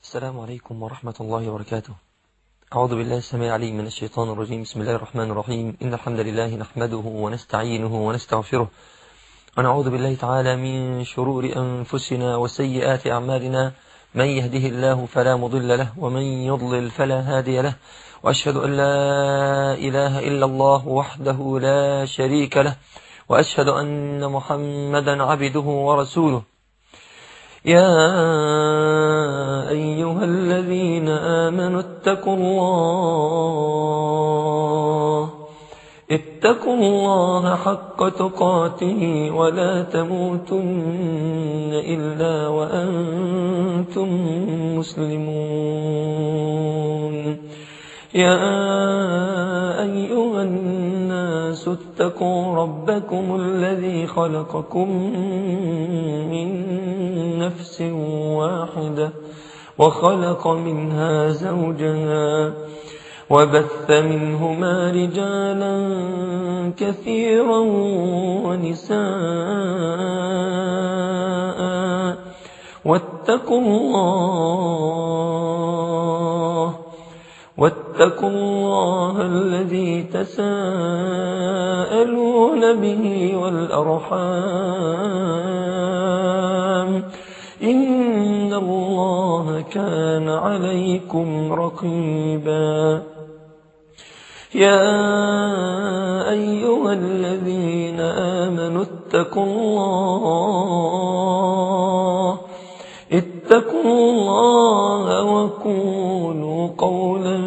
السلام عليكم ورحمة الله وبركاته أعوذ بالله السميع العليم من الشيطان الرجيم بسم الله الرحمن الرحيم إن الحمد لله نحمده ونستعينه ونستغفره ونعوذ بالله تعالى من شرور أنفسنا وسيئات أعمالنا من يهده الله فلا مضل له ومن يضلل فلا هادي له وأشهد أن لا إله إلا الله وحده لا شريك له وأشهد أن محمدا عبده ورسوله يا أيها الذين آمنوا اتقوا الله اتقوا الله حق تقاته ولا تموتن إلا وأنتم مسلمون يا أيها الناس اتقوا ربكم الذي خلقكم من نفس واحدة وخلق منها زوجها وبث منهما رجالا كثيرا ونساء واتقوا الله واتقوا الله الذي تساءلون به والأرحام إن الله كان عليكم رقيبا يا أيها الذين آمنوا اتقوا الله اتقوا الله وقولوا قولا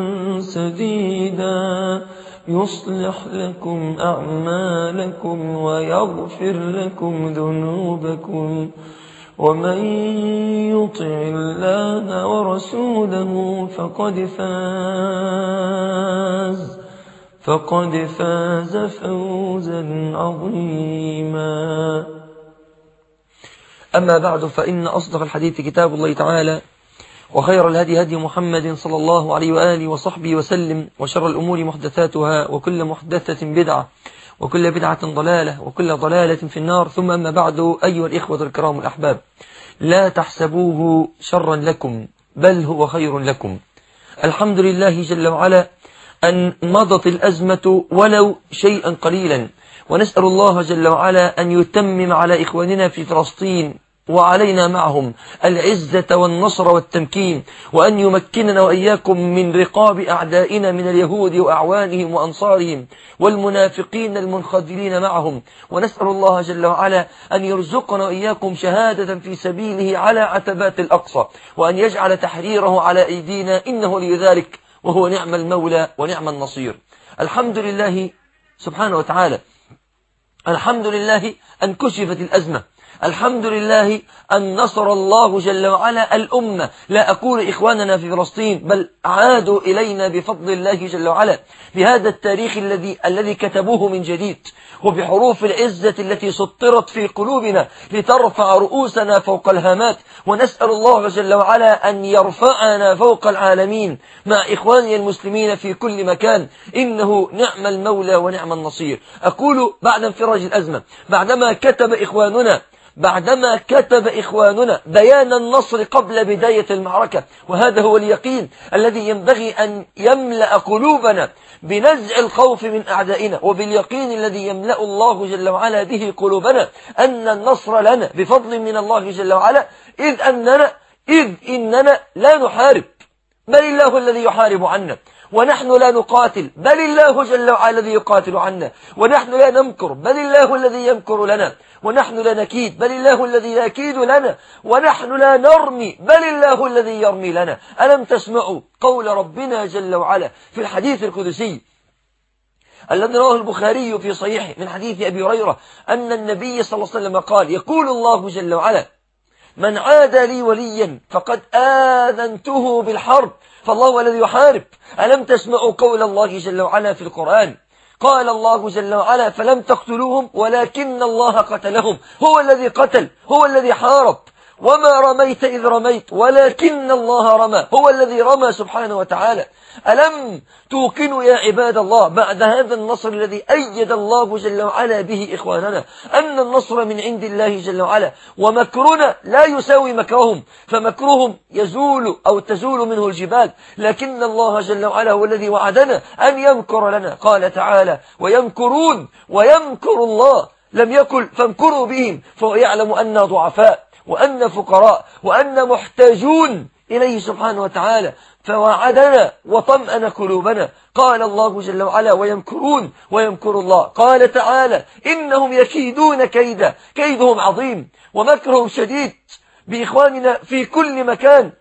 سديدا يصلح لكم أعمالكم ويغفر لكم ذنوبكم ومن يطع الله ورسوله فقد فاز فقد فاز فوزا عظيما أما بعد فإن أصدق الحديث كتاب الله تعالى وخير الهدي هدي محمد صلى الله عليه وآله وصحبه وسلم وشر الأمور محدثاتها وكل محدثة بدعة وكل بدعة ضلالة وكل ضلالة في النار ثم أما بعد أيها الإخوة الكرام الأحباب لا تحسبوه شرا لكم بل هو خير لكم الحمد لله جل وعلا أن مضت الأزمة ولو شيئا قليلا ونسأل الله جل وعلا أن يتمم على إخواننا في فلسطين وعلينا معهم العزة والنصر والتمكين وأن يمكننا وإياكم من رقاب أعدائنا من اليهود وأعوانهم وأنصارهم والمنافقين المنخذلين معهم ونسأل الله جل وعلا أن يرزقنا وإياكم شهادة في سبيله على عتبات الأقصى وأن يجعل تحريره على أيدينا إنه لذلك وهو نعم المولى ونعم النصير الحمد لله سبحانه وتعالى الحمد لله أن كشفت الأزمة الحمد لله أن نصر الله جل وعلا الأمة لا أقول إخواننا في فلسطين بل عادوا إلينا بفضل الله جل وعلا بهذا التاريخ الذي الذي كتبوه من جديد وبحروف العزة التي سطرت في قلوبنا لترفع رؤوسنا فوق الهامات ونسأل الله جل وعلا أن يرفعنا فوق العالمين مع إخواني المسلمين في كل مكان إنه نعم المولى ونعم النصير أقول بعد انفراج الأزمة بعدما كتب إخواننا بعدما كتب إخواننا بيان النصر قبل بداية المعركة وهذا هو اليقين الذي ينبغي أن يملأ قلوبنا بنزع الخوف من أعدائنا وباليقين الذي يملأ الله جل وعلا به قلوبنا أن النصر لنا بفضل من الله جل وعلا إذ أننا إذ إننا لا نحارب بل الله الذي يحارب عنا ونحن لا نقاتل بل الله جل وعلا الذي يقاتل عنا ونحن لا نمكر بل الله الذي يمكر لنا ونحن لا نكيد بل الله الذي يكيد لنا ونحن لا نرمي بل الله الذي يرمي لنا ألم تسمعوا قول ربنا جل وعلا في الحديث القدسي الذي رواه البخاري في صحيحه من حديث أبي هريرة أن النبي صلى الله عليه وسلم قال يقول الله جل وعلا من عاد لي وليا فقد آذنته بالحرب فالله هو الذي يحارب ألم تسمعوا قول الله جل وعلا في القرآن قال الله جل وعلا فلم تقتلوهم ولكن الله قتلهم هو الذي قتل هو الذي حارب وما رميت إذ رميت ولكن الله رمى هو الذي رمى سبحانه وتعالى ألم توقنوا يا عباد الله بعد هذا النصر الذي أيد الله جل وعلا به إخواننا أن النصر من عند الله جل وعلا ومكرنا لا يساوي مكرهم فمكرهم يزول أو تزول منه الجبال لكن الله جل وعلا هو الذي وعدنا أن يمكر لنا قال تعالى ويمكرون ويمكر الله لم يكن فامكروا بهم فهو يعلم أن ضعفاء وأن فقراء وأن محتاجون إليه سبحانه وتعالى فوعدنا وطمأن قلوبنا قال الله جل وعلا ويمكرون ويمكر الله قال تعالى إنهم يكيدون كيدا كيدهم عظيم ومكرهم شديد بإخواننا في كل مكان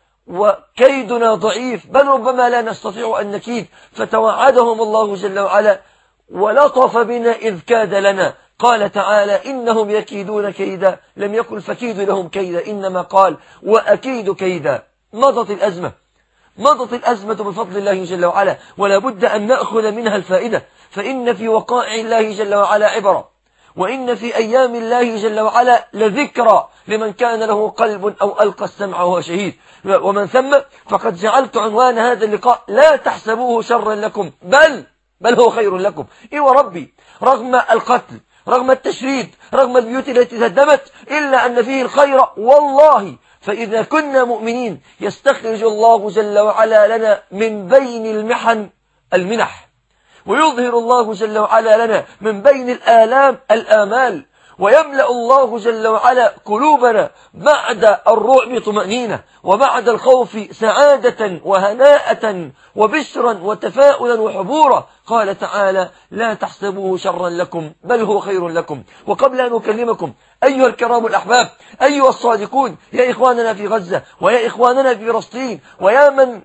وكيدنا ضعيف بل ربما لا نستطيع أن نكيد فتوعدهم الله جل وعلا ولطف بنا إذ كاد لنا قال تعالى إنهم يكيدون كيدا لم يكن فكيد لهم كيدا إنما قال وأكيد كيدا مضت الأزمة مضت الأزمة بفضل الله جل وعلا ولا بد أن نأخذ منها الفائدة فإن في وقائع الله جل وعلا عبرة وإن في أيام الله جل وعلا لذكرى لمن كان له قلب أو ألقى السمع وهو شهيد ومن ثم فقد جعلت عنوان هذا اللقاء لا تحسبوه شرا لكم بل بل هو خير لكم إيه وربي رغم القتل رغم التشريد رغم البيوت التي تهدمت إلا أن فيه الخير والله فإذا كنا مؤمنين يستخرج الله جل وعلا لنا من بين المحن المنح ويظهر الله جل وعلا لنا من بين الآلام الآمال ويملأ الله جل وعلا قلوبنا بعد الرعب طمأنينة وبعد الخوف سعادة وهناءة وبشرا وتفاؤلا وحبورا قال تعالى لا تحسبوه شرا لكم بل هو خير لكم وقبل أن أكلمكم أيها الكرام الأحباب أيها الصادقون يا إخواننا في غزة ويا إخواننا في فلسطين ويا من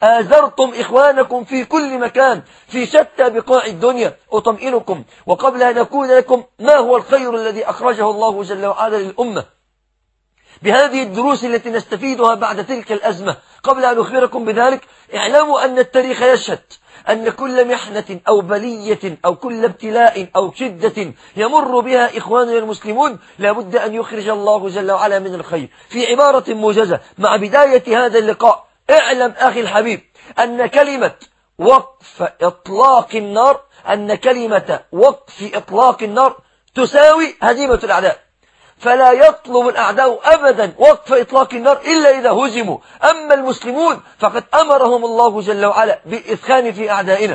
آزرتم إخوانكم في كل مكان في شتى بقاع الدنيا أطمئنكم وقبل أن أقول لكم ما هو الخير الذي أخرجه الله جل وعلا للأمة بهذه الدروس التي نستفيدها بعد تلك الأزمة قبل أن أخبركم بذلك اعلموا أن التاريخ يشهد أن كل محنة أو بلية أو كل ابتلاء أو شدة يمر بها إخواننا المسلمون لابد أن يخرج الله جل وعلا من الخير في عبارة موجزة مع بداية هذا اللقاء اعلم أخي الحبيب أن كلمة وقف إطلاق النار أن كلمة وقف إطلاق النار تساوي هزيمة الأعداء فلا يطلب الأعداء أبدا وقف إطلاق النار إلا إذا هزموا أما المسلمون فقد أمرهم الله جل وعلا بالإثخان في أعدائنا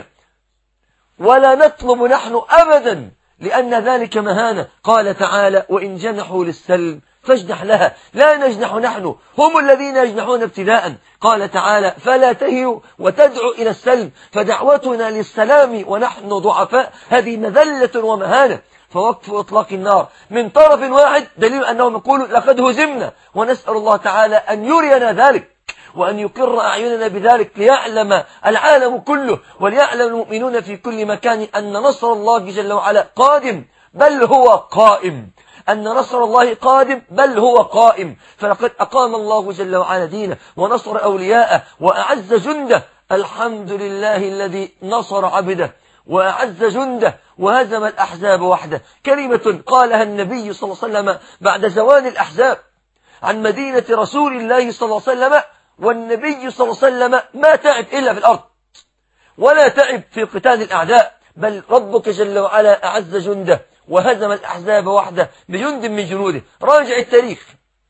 ولا نطلب نحن أبدا لأن ذلك مهانة قال تعالى وإن جنحوا للسلم فاجنح لها لا نجنح نحن هم الذين يجنحون ابتداء قال تعالى فلا تهيوا وتدعوا إلى السلم فدعوتنا للسلام ونحن ضعفاء هذه مذلة ومهانة فوقف إطلاق النار من طرف واحد دليل أنهم يقولوا لقد هزمنا ونسأل الله تعالى أن يرينا ذلك وأن يقر أعيننا بذلك ليعلم العالم كله وليعلم المؤمنون في كل مكان أن نصر الله جل وعلا قادم بل هو قائم أن نصر الله قادم بل هو قائم فلقد أقام الله جل وعلا دينه ونصر أولياءه وأعز جنده الحمد لله الذي نصر عبده وأعز جنده وهزم الأحزاب وحده كلمة قالها النبي صلى الله عليه وسلم بعد زوال الأحزاب عن مدينة رسول الله صلى الله عليه وسلم والنبي صلى الله عليه وسلم ما تعب إلا في الأرض ولا تعب في قتال الأعداء بل ربك جل وعلا أعز جنده وهزم الأحزاب وحده بجند من جنوده راجع التاريخ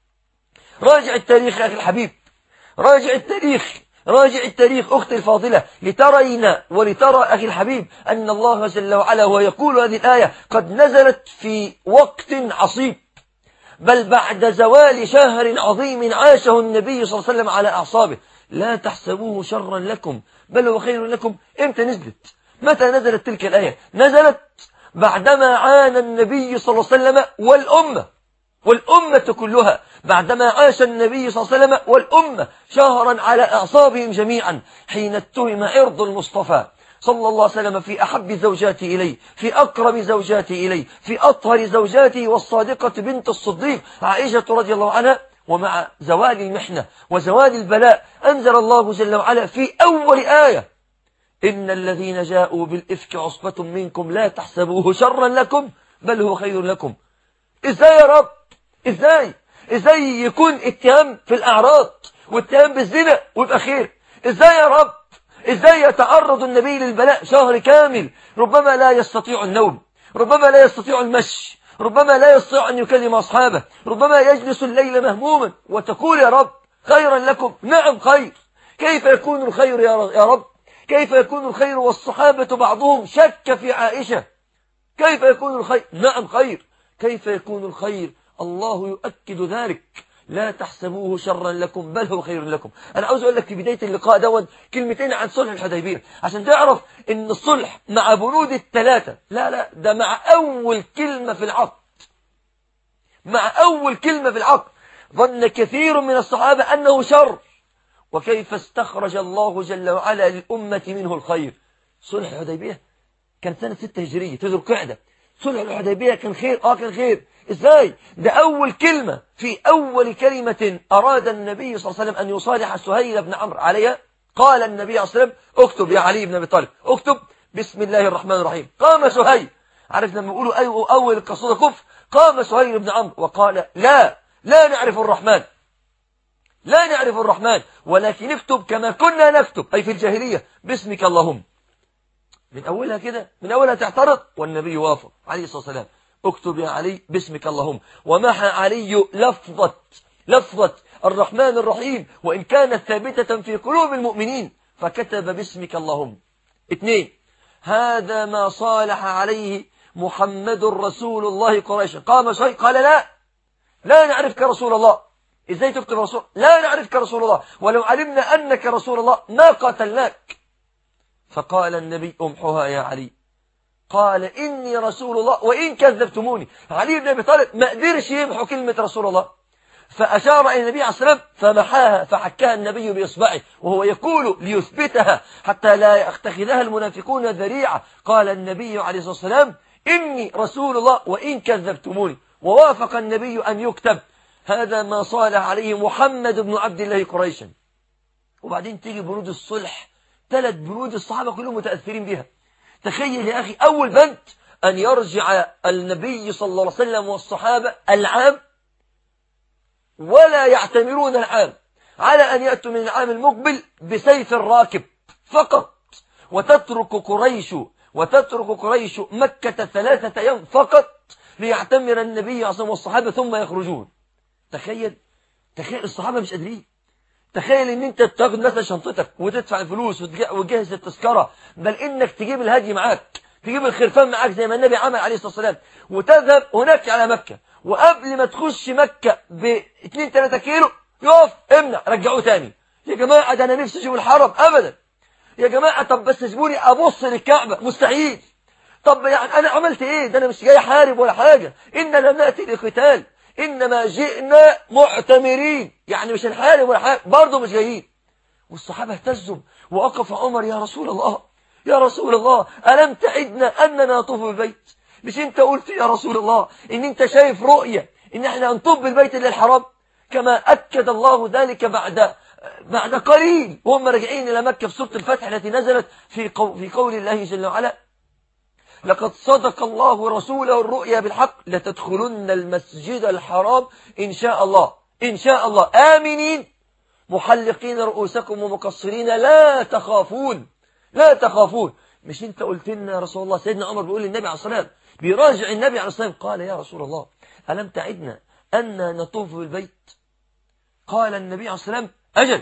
راجع التاريخ يا أخي الحبيب راجع التاريخ راجع التاريخ أختي الفاضلة لترين ولترى أخي الحبيب أن الله جل وعلا هو يقول هذه الآية قد نزلت في وقت عصيب بل بعد زوال شهر عظيم عاشه النبي صلى الله عليه وسلم على أعصابه لا تحسبوه شرا لكم بل هو خير لكم امتى نزلت متى نزلت تلك الآية نزلت بعدما عانى النبي صلى الله عليه وسلم والأمة والأمة كلها بعدما عاش النبي صلى الله عليه وسلم والأمة شهرا على أعصابهم جميعا حين اتهم عرض المصطفى صلى الله عليه وسلم في أحب زوجاته إليه في أقرب زوجاته إليه في أطهر زوجاته والصادقة بنت الصديق عائشة رضي الله عنها ومع زوال المحنة وزوال البلاء أنزل الله جل وعلا في أول آية إن الذين جاءوا بالإفك عصبة منكم لا تحسبوه شرا لكم بل هو خير لكم إزاي يا رب إزاي ازاي يكون اتهام في الاعراض واتهام بالزنا ويبقى خير ازاي يا رب ازاي يتعرض النبي للبلاء شهر كامل ربما لا يستطيع النوم ربما لا يستطيع المشي ربما لا يستطيع أن يكلم أصحابه ربما يجلس الليل مهموما وتقول يا رب خيرا لكم نعم خير كيف يكون الخير يا رب كيف يكون الخير والصحابة بعضهم شك في عائشة كيف يكون الخير نعم خير كيف يكون الخير الله يؤكد ذلك لا تحسبوه شرا لكم بل هو خير لكم أنا عاوز أقول لك في بداية اللقاء دون كلمتين عن صلح الحديبية عشان تعرف ان الصلح مع بنود الثلاثة لا لا ده مع أول كلمة في العقد مع أول كلمة في العقد ظن كثير من الصحابة أنه شر وكيف استخرج الله جل وعلا للأمة منه الخير صلح الحديبية كان سنة ستة هجرية تذر قاعدة صلح الحديبية كان خير آه كان خير إزاي ده أول كلمة في أول كلمة أراد النبي صلى الله عليه وسلم أن يصالح سهيل بن عمرو عليها قال النبي صلى الله عليه وسلم اكتب يا علي بن أبي طالب اكتب بسم الله الرحمن الرحيم قام سهيل عارف لما يقولوا أي أول القصيدة كف قام سهيل بن عمرو وقال لا لا نعرف الرحمن لا نعرف الرحمن ولكن اكتب كما كنا نكتب أي في الجاهلية باسمك اللهم من أولها كده من أولها تعترض والنبي وافق عليه الصلاة والسلام اكتب يا علي باسمك اللهم ومحى علي لفظة لفظة الرحمن الرحيم وإن كانت ثابتة في قلوب المؤمنين فكتب باسمك اللهم اثنين هذا ما صالح عليه محمد رسول الله قريشا قام شيء قال لا لا نعرفك رسول الله ازاي تكتب رسول لا نعرفك رسول الله ولو علمنا أنك رسول الله ما قتلناك فقال النبي امحها يا علي قال إني رسول الله وإن كذبتموني علي بن أبي طالب ما قدرش يمحو كلمة رسول الله فأشار إلى النبي عليه الصلاة فمحاها فحكاها النبي بإصبعه وهو يقول ليثبتها حتى لا يتخذها المنافقون ذريعة قال النبي عليه الصلاة والسلام إني رسول الله وإن كذبتموني ووافق النبي أن يكتب هذا ما صالح عليه محمد بن عبد الله قريشا وبعدين تيجي برود الصلح ثلاث برود الصحابة كلهم متأثرين بها تخيل يا أخي أول بند أن يرجع النبي صلى الله عليه وسلم والصحابة العام ولا يعتمرون العام على أن يأتوا من العام المقبل بسيف الراكب فقط وتترك قريش وتترك قريش مكة ثلاثة أيام فقط ليعتمر النبي عصام والصحابة ثم يخرجون تخيل تخيل الصحابة مش قادرين تخيل ان انت تاخد مثلا شنطتك وتدفع الفلوس وتجهز التذكرة بل انك تجيب الهدي معاك تجيب الخرفان معاك زي ما النبي عمل عليه الصلاة والسلام وتذهب هناك على مكة وقبل ما تخش مكة ب 2 3 كيلو يقف امنع رجعوه تاني يا جماعة ده انا نفسي اشوف الحرم ابدا يا جماعة طب بس سيبوني ابص للكعبة مستحيل طب يعني انا عملت ايه ده انا مش جاي احارب ولا حاجة ان لم ناتي لقتال انما جئنا معتمرين يعني مش الحارب ولا حاجة برضه مش جايين والصحابة اهتزوا وقف عمر يا رسول الله يا رسول الله ألم تعدنا أننا نطوف بالبيت مش انت قلت يا رسول الله ان انت شايف رؤية ان احنا نطوف بالبيت للحرام كما أكد الله ذلك بعد بعد قليل وهم راجعين إلى مكة في سورة الفتح التي نزلت في قول, في قول الله جل وعلا لقد صدق الله رسوله الرؤيا بالحق لتدخلن المسجد الحرام إن شاء الله إن شاء الله آمنين محلقين رؤوسكم ومقصرين لا تخافون لا تخافون مش انت قلت لنا يا رسول الله سيدنا عمر بيقول للنبي عليه الصلاة والسلام بيراجع النبي عليه الصلاة والسلام قال يا رسول الله ألم تعدنا أن نطوف بالبيت قال النبي عليه الصلاة والسلام أجل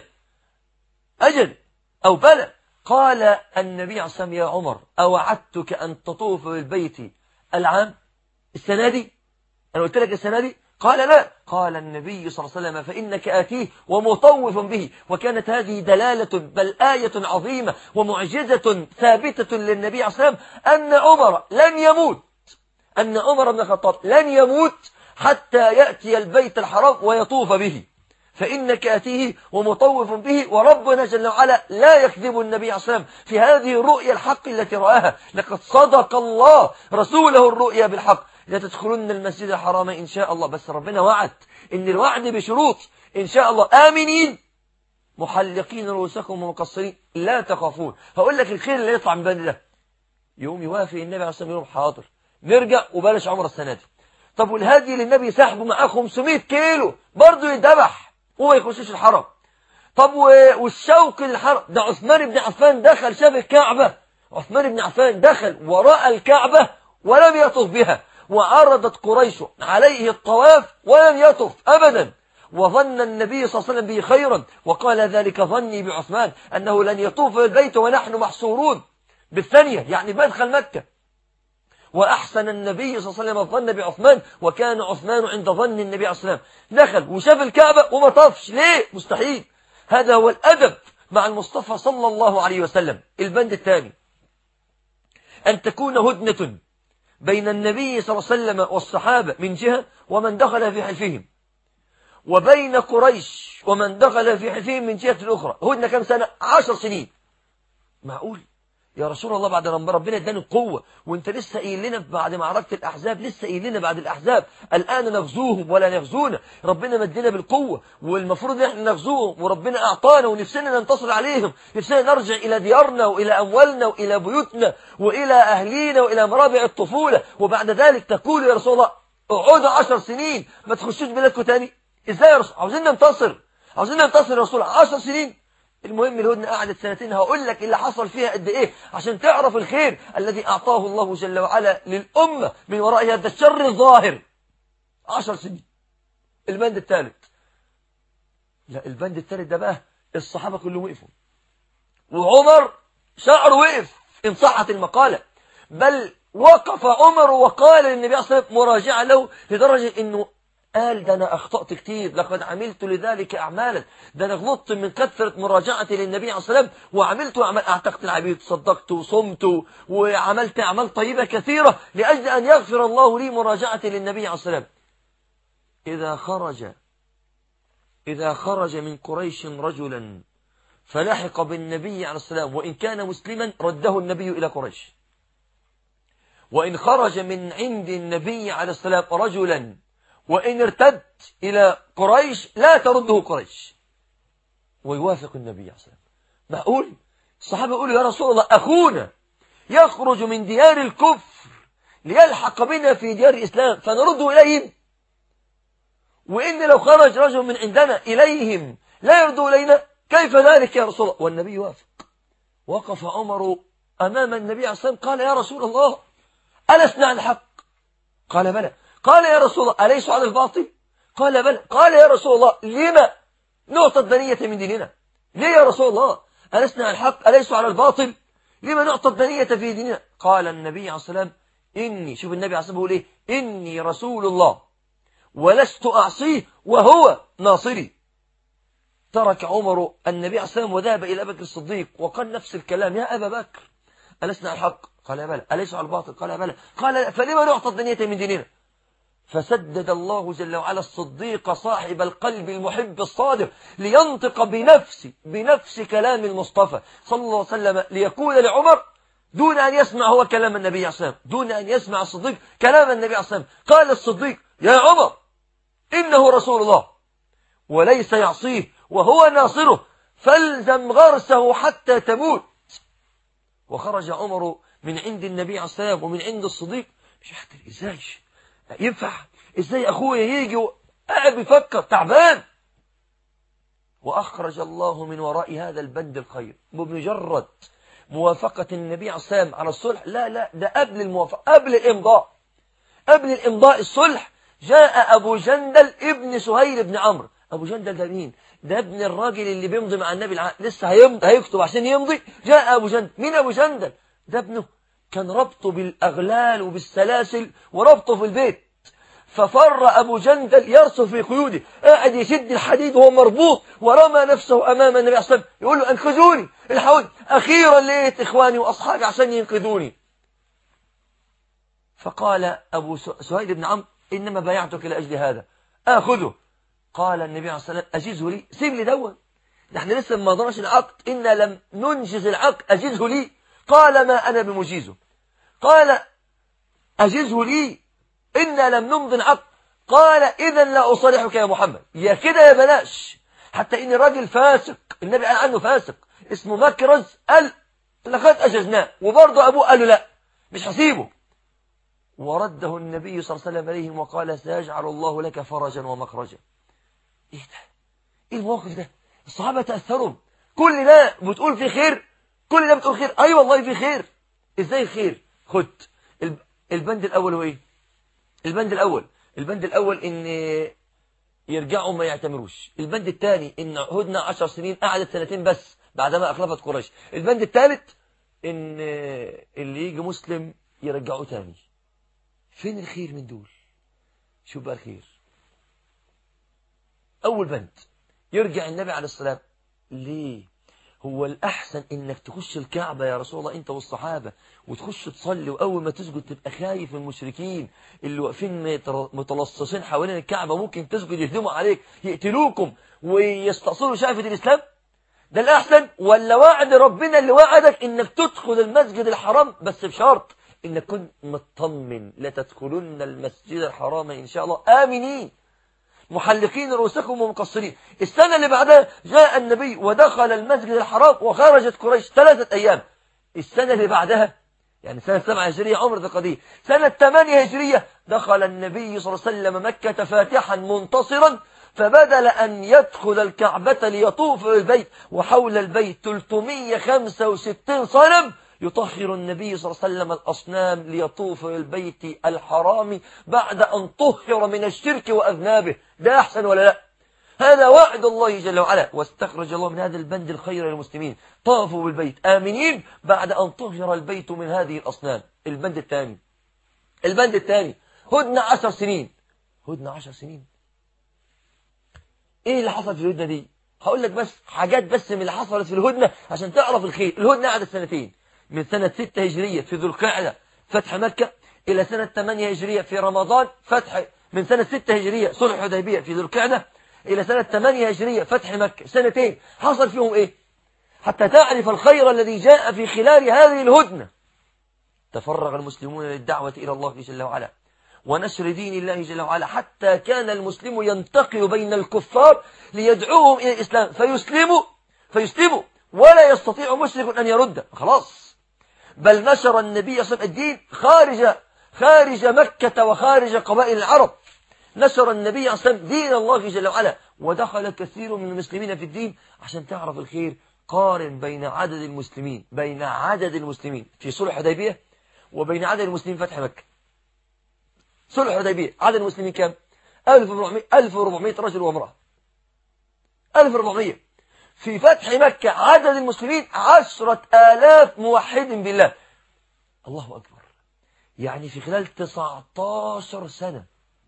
أجل أو بلى قال النبي عليه الصلاة والسلام يا عمر أوعدتك أن تطوف بالبيت العام السنة دي أنا قلت لك السنة دي قال لا قال النبي صلى الله عليه وسلم فإنك آتيه ومطوف به وكانت هذه دلالة بل آية عظيمة ومعجزة ثابتة للنبي عليه الصلاة والسلام أن عمر لن يموت أن عمر بن الخطاب لن يموت حتى يأتي البيت الحرام ويطوف به فإنك أتيه ومطوف به وربنا جل وعلا لا يكذب النبي عليه الصلاة والسلام في هذه الرؤيا الحق التي رآها لقد صدق الله رسوله الرؤيا بالحق لا تدخلن المسجد الحرام إن شاء الله بس ربنا وعد إن الوعد بشروط إن شاء الله آمنين محلقين رؤوسكم ومقصرين لا تخافون هقول لك الخير اللي يطلع من بني ده يوم يوافق النبي عليه الصلاة والسلام يوم حاضر نرجع وبلاش عمر السنة دي طب والهدي اللي النبي سحبه معاه 500 كيلو برضه يتذبح وما يخشش الحرم طب والشوق للحرم ده عثمان بن عفان دخل شاف الكعبة عثمان بن عفان دخل وراء الكعبة ولم يطف بها وعرضت قريش عليه الطواف ولم يطف أبدا وظن النبي صلى الله عليه وسلم به خيرا وقال ذلك ظني بعثمان أنه لن يطوف البيت ونحن محصورون بالثانية يعني بدخل مكة وأحسن النبي صلى الله عليه وسلم الظن بعثمان وكان عثمان عند ظن النبي عليه الصلاة والسلام دخل وشاف الكعبة وما طافش ليه مستحيل هذا هو الأدب مع المصطفى صلى الله عليه وسلم البند الثاني أن تكون هدنة بين النبي صلى الله عليه وسلم والصحابة من جهة ومن دخل في حلفهم وبين قريش ومن دخل في حلفهم من جهة الأخرى هدنة كم سنة عشر سنين معقول يا رسول الله بعد لما ربنا اداني القوة وانت لسه قايل لنا بعد معركة الأحزاب لسه قايل لنا بعد الأحزاب الآن نغزوهم ولا نغزونا ربنا مدنا بالقوة والمفروض ان احنا نغزوهم وربنا أعطانا ونفسنا ننتصر عليهم نفسنا نرجع إلى ديارنا وإلى أموالنا وإلى بيوتنا وإلى أهلينا وإلى مرابع الطفولة وبعد ذلك تقول يا رسول الله اقعدوا عشر سنين ما تخشوش بلادكم تاني ازاي يا رسول عاوزين ننتصر عاوزين ننتصر يا رسول الله عشر سنين المهم الهدنة قعدت سنتين هقول لك اللي حصل فيها قد ايه عشان تعرف الخير الذي اعطاه الله جل وعلا للأمة من وراء هذا الشر الظاهر عشر سنين البند الثالث لا البند الثالث ده بقى الصحابة كلهم وقفوا وعمر شعره وقف إن صحت المقالة بل وقف عمر وقال للنبي صلى الله عليه وسلم مراجعة له لدرجة أنه قال ده أنا أخطأت كتير لقد عملت لذلك أعمالا ده أنا غلطت من كثرة مراجعتي للنبي عليه الصلاة والسلام وعملت أعمال أعتقت العبيد صدقت وصمت وعملت أعمال طيبة كثيرة لأجل أن يغفر الله لي مراجعتي للنبي عليه الصلاة والسلام إذا خرج إذا خرج من قريش رجلا فلحق بالنبي عليه السلام وإن كان مسلما رده النبي إلى قريش وإن خرج من عند النبي عليه السلام رجلا وإن ارتد إلى قريش لا ترده قريش ويوافق النبي عليه الصلاة والسلام معقول الصحابة يقولوا يا رسول الله أخونا يخرج من ديار الكفر ليلحق بنا في ديار الإسلام فنرده إليهم وإن لو خرج رجل من عندنا إليهم لا يردوا إلينا كيف ذلك يا رسول الله والنبي يوافق وقف عمر أمام النبي عليه الصلاة والسلام قال يا رسول الله ألسنا عن الحق قال بلى قال يا رسول الله أليس على الباطل قال بل قال يا رسول الله لما نعطى الدنية من ديننا ليه يا رسول الله ألسنا على الحق أليس على الباطل لما نعطى الدنية في ديننا قال النبي عليه الصلاة والسلام إني شوف النبي عليه الصلاة والسلام بيقول إيه إني رسول الله ولست أعصيه وهو ناصري ترك عمر النبي عليه الصلاة والسلام وذهب إلى بكر الصديق وقال نفس الكلام يا أبا بكر ألسنا على الحق قال يا بلى أليس على الباطل قال يا بلى قال فلما نعطى الدنيا من ديننا فسدد الله جل وعلا الصديق صاحب القلب المحب الصادق لينطق بنفس بنفس كلام المصطفى صلى الله عليه وسلم ليقول لعمر دون أن يسمع هو كلام النبي عليه الصلاة دون أن يسمع الصديق كلام النبي عليه الصلاة قال الصديق يا عمر إنه رسول الله وليس يعصيه وهو ناصره فالزم غرسه حتى تموت وخرج عمر من عند النبي عليه الصلاة ومن عند الصديق مش حتى ازاي ينفع ازاي اخويا يجي وقاعد بيفكر تعبان واخرج الله من وراء هذا البند الخير بمجرد موافقة النبي عليه الصلاة على الصلح لا لا ده قبل الموافقة قبل الامضاء قبل الامضاء الصلح جاء ابو جندل ابن سهيل بن عمرو ابو جندل ده مين ده ابن الراجل اللي بيمضي مع النبي العقد لسه هيمضي هيكتب عشان يمضي جاء ابو جندل مين ابو جندل ده ابنه كان ربطه بالأغلال وبالسلاسل وربطه في البيت ففر أبو جندل يرسل في قيوده قاعد يشد الحديد وهو مربوط ورمى نفسه أمام النبي صلى الله عليه وسلم يقول له انقذوني الحوت أخيرا لقيت إخواني وأصحابي عشان ينقذوني فقال أبو سهيل بن عمرو إنما بايعتك لأجل هذا آخذه قال النبي عليه الصلاة والسلام أجزه لي سيب لي دون نحن لسه ما ضرش العقد إنا لم ننجز العقد أجزه لي قال ما أنا بمجيزه قال أجزه لي إنا لم نمضي العقد قال إذا لا أصالحك يا محمد يا كده يا بلاش حتى إن راجل فاسق النبي قال عنه فاسق اسمه مكرز قال لقد أجزناه وبرضه أبوه قال له لا مش هسيبه ورده النبي صلى الله عليه وسلم عليهم وقال سيجعل الله لك فرجا ومخرجا ايه ده ايه الموقف ده الصحابة تأثروا كل ده بتقول في خير كل ده بتقول خير اي أيوة والله في خير ازاي خير خد البند الاول هو ايه البند الاول البند الاول ان يرجعوا ما يعتمروش البند الثاني ان هدنة عشر سنين قعدت سنتين بس بعدما اخلفت قريش البند الثالث ان اللي يجي مسلم يرجعوه تاني فين الخير من دول شو بقى الخير اول بند يرجع النبي عليه الصلاة ليه هو الأحسن إنك تخش الكعبة يا رسول الله أنت والصحابة وتخش تصلي وأول ما تسجد تبقى خايف من المشركين اللي واقفين متلصصين حوالين الكعبة ممكن تسجد يهدموا عليك يقتلوكم ويستأصلوا شافة الإسلام ده الأحسن ولا وعد ربنا اللي وعدك إنك تدخل المسجد الحرام بس بشرط إنك كنت مطمن لا تدخلن المسجد الحرام إن شاء الله آمنين محلقين رؤوسكم ومقصرين السنة اللي بعدها جاء النبي ودخل المسجد الحرام وخرجت قريش ثلاثة أيام السنة اللي بعدها يعني سنة سبعة هجرية عمر ذا سنة ثمانية هجرية دخل النبي صلى الله عليه وسلم مكة فاتحا منتصرا فبدل أن يدخل الكعبة ليطوف البيت وحول البيت 365 صنم يطهر النبي صلى الله عليه وسلم الأصنام ليطوف البيت الحرام بعد أن طهر من الشرك وأذنابه ده أحسن ولا لا هذا وعد الله جل وعلا واستخرج الله من هذا البند الخير للمسلمين طافوا بالبيت آمنين بعد أن طهر البيت من هذه الأصنام البند الثاني البند الثاني هدنة عشر سنين هدنة عشر سنين ايه اللي حصل في الهدنة دي هقول لك بس حاجات بس من اللي حصلت في الهدنة عشان تعرف الخير الهدنة قعدت سنتين من سنة 6 هجرية في ذو القعدة فتح مكة إلى سنة 8 هجرية في رمضان فتح من سنة 6 هجرية صلح حديبية في ذو القعدة إلى سنة 8 هجرية فتح مكة سنتين حصل فيهم إيه حتى تعرف الخير الذي جاء في خلال هذه الهدنة تفرغ المسلمون للدعوة إلى الله جل وعلا ونشر دين الله جل وعلا حتى كان المسلم ينتقل بين الكفار ليدعوهم إلى الإسلام فيسلموا فيسلموا ولا يستطيع مشرك أن يرد خلاص بل نشر النبي صلى الله عليه وسلم الدين خارج خارج مكة وخارج قبائل العرب نشر النبي صلى الله عليه وسلم دين الله جل وعلا ودخل كثير من المسلمين في الدين عشان تعرف الخير قارن بين عدد المسلمين بين عدد المسلمين في صلح حديبية وبين عدد المسلمين فتح مكة صلح حديبية عدد المسلمين كم 1400 1400 رجل وامرأة 1400 في فتح مكة عدد المسلمين عشرة آلاف موحد بالله الله أكبر يعني في خلال 19 سنة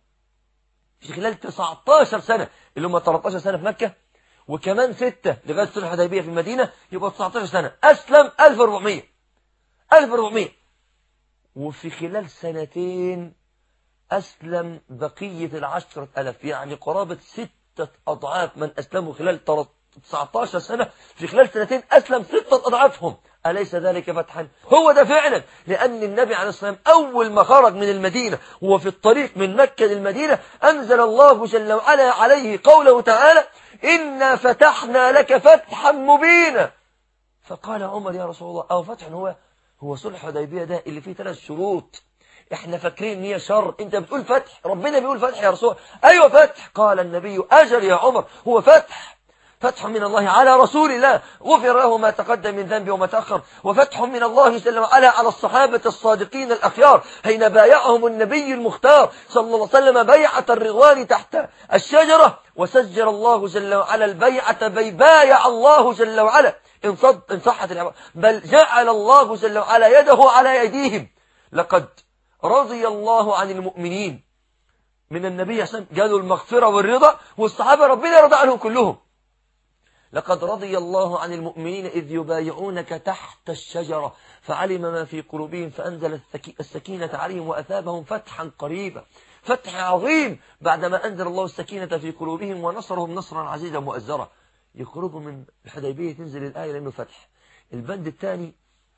في خلال 19 سنة اللي هم 13 سنة في مكة وكمان ستة لغاية صلح الحديبية في المدينة يبقى 19 سنة أسلم 1400 1400 وفي خلال سنتين أسلم بقية العشرة ألف يعني قرابة ستة أضعاف من أسلموا خلال 19 سنة في خلال سنتين أسلم ستة أضعافهم أليس ذلك فتحا هو ده فعلا لأن النبي عليه الصلاة والسلام أول ما خرج من المدينة وهو في الطريق من مكة للمدينة أنزل الله جل وعلا عليه قوله تعالى إنا فتحنا لك فتحا مبينا فقال عمر يا رسول الله أو فتح هو هو صلح حديبية ده اللي فيه ثلاث شروط احنا فاكرين ان هي شر انت بتقول فتح ربنا بيقول فتح يا رسول ايوه فتح قال النبي اجل يا عمر هو فتح فتح من الله على رسول الله غفر له ما تقدم من ذنبه وما تأخر وفتح من الله جل وعلا على الصحابة الصادقين الأخيار حين بايعهم النبي المختار صلى الله عليه وسلم بيعة الرضوان تحت الشجرة وسجل الله جل وعلا البيعة بي بايع الله جل وعلا إن, صد إن صحت العبارة بل جعل الله جل وعلا يده على أيديهم لقد رضي الله عن المؤمنين من النبي صلى الله عليه وسلم قالوا المغفرة والرضا والصحابة ربنا يرضى عنهم كلهم لقد رضي الله عن المؤمنين إذ يبايعونك تحت الشجرة فعلم ما في قلوبهم فأنزل السكينة عليهم وأثابهم فتحا قريبا فتح عظيم بعدما أنزل الله السكينة في قلوبهم ونصرهم نصرا عزيزا مؤزرا يخرجوا من الحديبية تنزل الآية لأنه فتح البند الثاني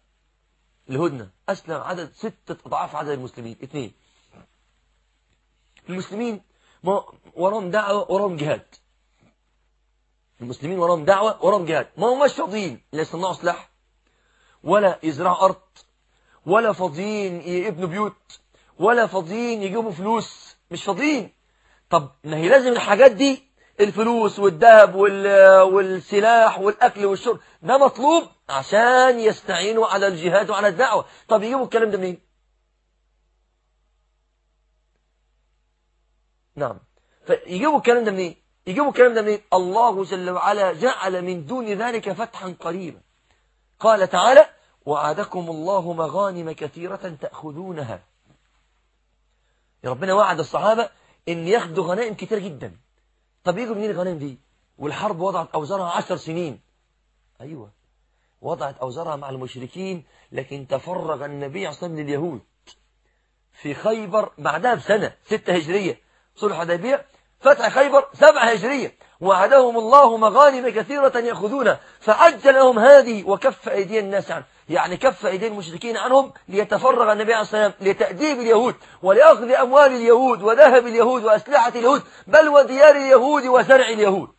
الهدنة أسلم عدد ستة أضعاف عدد المسلمين اثنين المسلمين وراهم دعوة وراهم جهاد المسلمين وراهم دعوة وراهم جهاد ما هم مش فاضيين لا يصنعوا سلاح ولا يزرعوا أرض ولا فاضيين يبنوا بيوت ولا فاضيين يجيبوا فلوس مش فاضيين طب ما هي لازم الحاجات دي الفلوس والذهب والسلاح والأكل والشرب ده مطلوب عشان يستعينوا على الجهاد وعلى الدعوة طب يجيبوا الكلام ده منين نعم فيجيبوا الكلام ده منين يجيبوا الكلام ده منين الله جل وعلا جعل من دون ذلك فتحا قريبا قال تعالى وعدكم الله مغانم كثيرة تأخذونها يا ربنا وعد الصحابة ان ياخدوا غنائم كتير جدا طب يجوا منين الغنائم دي والحرب وضعت أوزارها عشر سنين أيوة وضعت أوزارها مع المشركين لكن تفرغ النبي عليه الصلاة لليهود في خيبر بعدها بسنة ستة هجرية صلح حديبية فتح خيبر سبعة هجرية وعدهم الله مغانم كثيرة يأخذونها فعجل لهم هذه وكف أيدي الناس عنه يعني كف أيدي المشركين عنهم ليتفرغ النبي عليه الصلاة والسلام لتأديب اليهود ولأخذ أموال اليهود وذهب اليهود وأسلحة اليهود بل وديار اليهود وزرع اليهود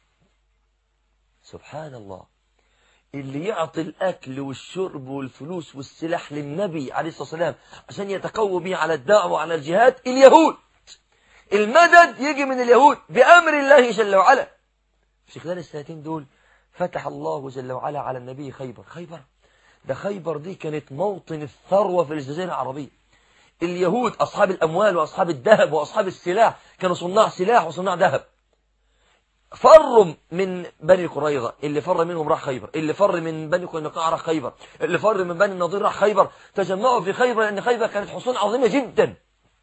سبحان الله اللي يعطي الأكل والشرب والفلوس والسلاح للنبي عليه الصلاة والسلام عشان يتقوى به على الدعوة وعلى الجهاد اليهود المدد يجي من اليهود بأمر الله جل وعلا في خلال السنتين دول فتح الله جل وعلا على النبي خيبر خيبر ده خيبر دي كانت موطن الثروة في الجزيرة العربية اليهود أصحاب الأموال وأصحاب الذهب وأصحاب السلاح كانوا صناع سلاح وصناع ذهب فروا من بني قريظة اللي فر منهم راح خيبر اللي فر من بني قينقاع راح خيبر اللي فر من بني النضير راح خيبر تجمعوا في خيبر لأن خيبر كانت حصون عظيمة جدا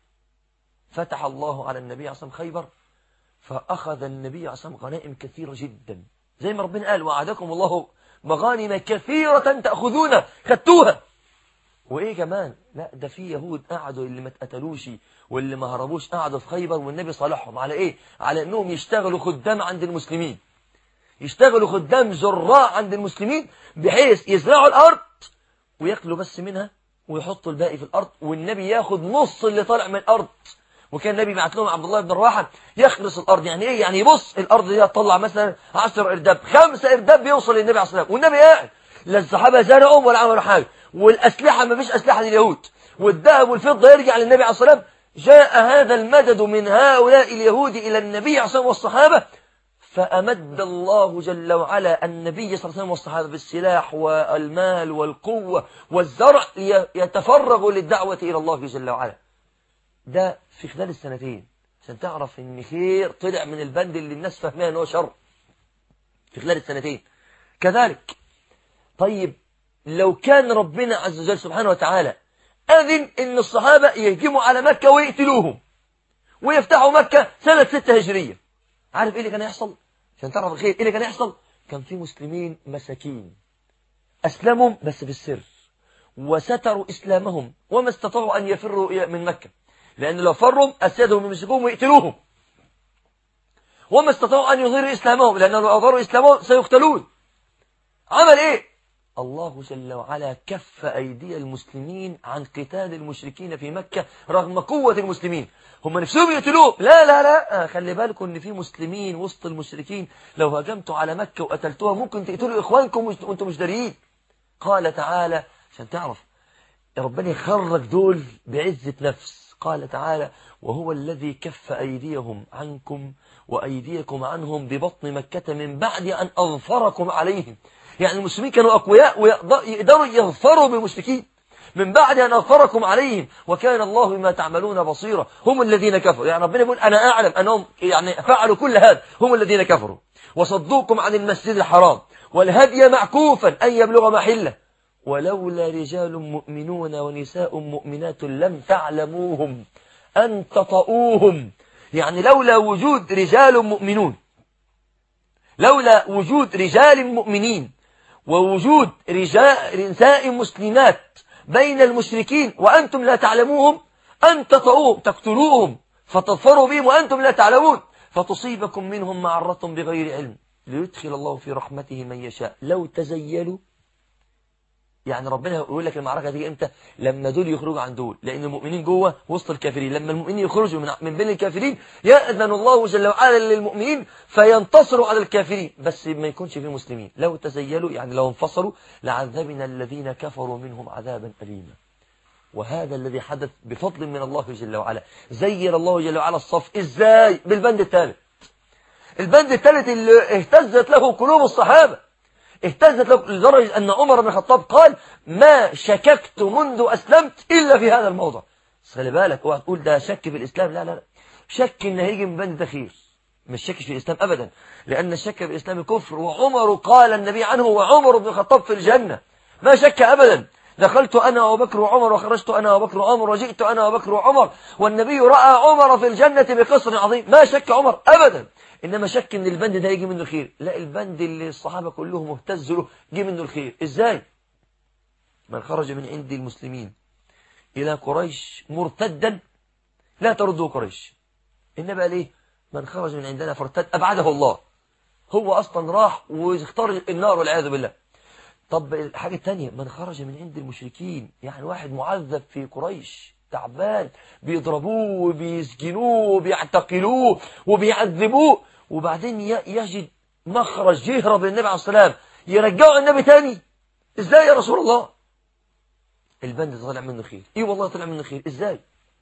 فتح الله على النبي عصام خيبر فأخذ النبي عصام غنائم كثيرة جدا زي ما ربنا قال وعدكم الله مغانم كثيرة تأخذونها خدتوها وإيه كمان لا ده في يهود قعدوا اللي ما اتقتلوش واللي ما هربوش قعدوا في خيبر والنبي صالحهم على إيه على أنهم يشتغلوا خدام عند المسلمين يشتغلوا خدام زراع عند المسلمين بحيث يزرعوا الأرض ويأكلوا بس منها ويحطوا الباقي في الأرض والنبي ياخد نص اللي طالع من الأرض وكان النبي بعت لهم عبد الله بن رواحه يخلص الارض يعني ايه يعني يبص الارض دي تطلع مثلا 10 ارداب خمسة ارداب بيوصل للنبي عليه الصلاه والسلام والنبي قاعد لا الصحابه زرعوا ولا عملوا حاجه والاسلحه ما فيش اسلحه لليهود والذهب والفضه يرجع للنبي عليه الصلاه والسلام جاء هذا المدد من هؤلاء اليهود الى النبي عليه الصلاه والصحابه فأمد الله جل وعلا النبي صلى الله عليه وسلم والصحابة بالسلاح والمال والقوة والزرع يتفرغوا للدعوة إلى الله جل وعلا ده في خلال السنتين عشان تعرف ان خير طلع من البند اللي الناس فاهمها ان هو شر في خلال السنتين كذلك طيب لو كان ربنا عز وجل سبحانه وتعالى أذن إن الصحابة يهجموا على مكة ويقتلوهم ويفتحوا مكة سنة ستة هجرية عارف إيه اللي كان يحصل عشان تعرف الخير إيه اللي كان يحصل كان في مسلمين مساكين أسلموا بس بالسر وستروا إسلامهم وما استطاعوا أن يفروا من مكة لأن لو فروا أسيادهم يمسكوهم ويقتلوهم وما استطاعوا أن يظهروا إسلامهم لأن لو أظهروا إسلامهم سيقتلون عمل إيه الله جل وعلا كف أيدي المسلمين عن قتال المشركين في مكة رغم قوة المسلمين هم نفسهم يقتلوهم لا لا لا خلي بالكم ان في مسلمين وسط المشركين لو هجمتوا على مكة وقتلتوها ممكن تقتلوا إخوانكم وانتم مش داريين قال تعالى عشان تعرف ربنا يخرج دول بعزة نفس قال تعالى وهو الذي كف أيديهم عنكم وأيديكم عنهم ببطن مكة من بعد أن أظفركم عليهم يعني المسلمين كانوا أقوياء ويقدروا يظفروا بالمشركين من بعد أن أظفركم عليهم وكان الله بما تعملون بصيرا هم الذين كفروا يعني ربنا يقول أنا أعلم أنهم يعني فعلوا كل هذا هم الذين كفروا وصدوكم عن المسجد الحرام والهدي معكوفا أن يبلغ محله ولولا رجال مؤمنون ونساء مؤمنات لم تعلموهم أن تطؤوهم يعني لولا وجود رجال مؤمنون لولا وجود رجال مؤمنين ووجود رجال نساء مسلمات بين المشركين وأنتم لا تعلموهم أن تطؤوهم تقتلوهم فتظفروا بهم وأنتم لا تعلمون فتصيبكم منهم معرة بغير علم ليدخل الله في رحمته من يشاء لو تزيلوا يعني ربنا يقول لك المعركة دي امتى لما دول يخرجوا عن دول لأن المؤمنين جوه وسط الكافرين لما المؤمنين يخرجوا من, من بين الكافرين يأذن الله جل وعلا للمؤمنين فينتصروا على الكافرين بس ما يكونش في مسلمين لو تزيلوا يعني لو انفصلوا لعذبنا الذين كفروا منهم عذابا أليما وهذا الذي حدث بفضل من الله جل وعلا زين الله جل وعلا الصف ازاي بالبند الثالث البند الثالث اللي اهتزت له قلوب الصحابة اهتزت له لدرجة أن عمر بن الخطاب قال ما شككت منذ أسلمت إلا في هذا الموضع خلي بالك اوعى تقول ده شك في الإسلام لا لا لا شك إن هيجي من بند تخير مش شك في الإسلام أبدا لأن الشك في الإسلام كفر وعمر قال النبي عنه وعمر بن الخطاب في الجنة ما شك أبدا دخلت أنا وبكر وعمر وخرجت أنا وبكر وعمر وجئت أنا وبكر وعمر والنبي رأى عمر في الجنة بقصر عظيم ما شك عمر أبدا إنما شك إن البند ده يجي منه الخير لا البند اللي الصحابة كلهم اهتزوا له جه منه الخير إزاي من خرج من عند المسلمين إلى قريش مرتدا لا ترده قريش إنما ليه من خرج من عندنا فارتد أبعده الله هو أصلا راح واختار النار والعياذ بالله طب الحاجة الثانية من خرج من عند المشركين يعني واحد معذب في قريش تعبان بيضربوه وبيسجنوه وبيعتقلوه وبيعذبوه وبعدين يجد مخرج يهرب للنبي عليه السلام يرجعه النبي تاني ازاي يا رسول الله البند طلع منه خير ايه والله طلع منه خير ازاي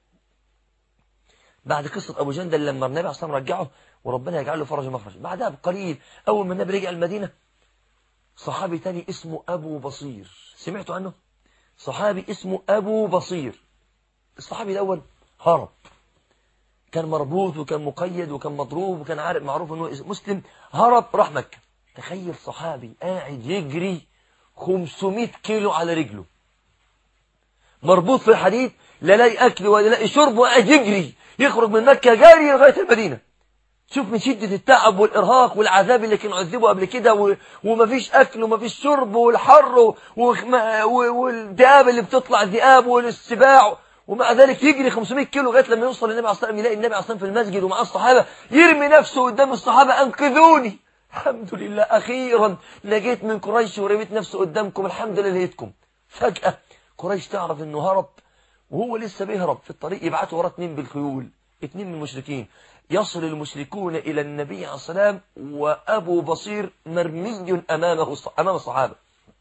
بعد قصة أبو جندل لما النبي عليه الصلاة رجعه وربنا يجعل له فرج مخرج بعدها بقليل أول ما النبي رجع المدينة صحابي تاني اسمه أبو بصير سمعتوا عنه صحابي اسمه أبو بصير الصحابي الأول هرب كان مربوط وكان مقيد وكان مضروب وكان عارف معروف انه مسلم هرب راح مكة تخيل صحابي قاعد يجري 500 كيلو على رجله مربوط في الحديد لا لاقي اكل ولا لاقي شرب وقاعد يجري يخرج من مكة جاري لغاية المدينة شوف من شدة التعب والإرهاق والعذاب اللي كانوا عذبوا قبل كده و... ومفيش أكل ومفيش شرب والحر و... و... والذئاب اللي بتطلع الذئاب والسباع ومع ذلك يجري 500 كيلو لغايه لما يوصل للنبي عليه الصلاه والسلام يلاقي النبي عليه الصلاه والسلام في المسجد ومعاه الصحابه يرمي نفسه قدام الصحابه انقذوني الحمد لله اخيرا نجيت من قريش ورميت نفسه قدامكم الحمد لله لقيتكم فجاه قريش تعرف انه هرب وهو لسه بيهرب في الطريق يبعتوا وراه اثنين بالخيول اثنين من المشركين يصل المشركون الى النبي عليه الصلاه والسلام وابو بصير مرمي امامه امام الصحابه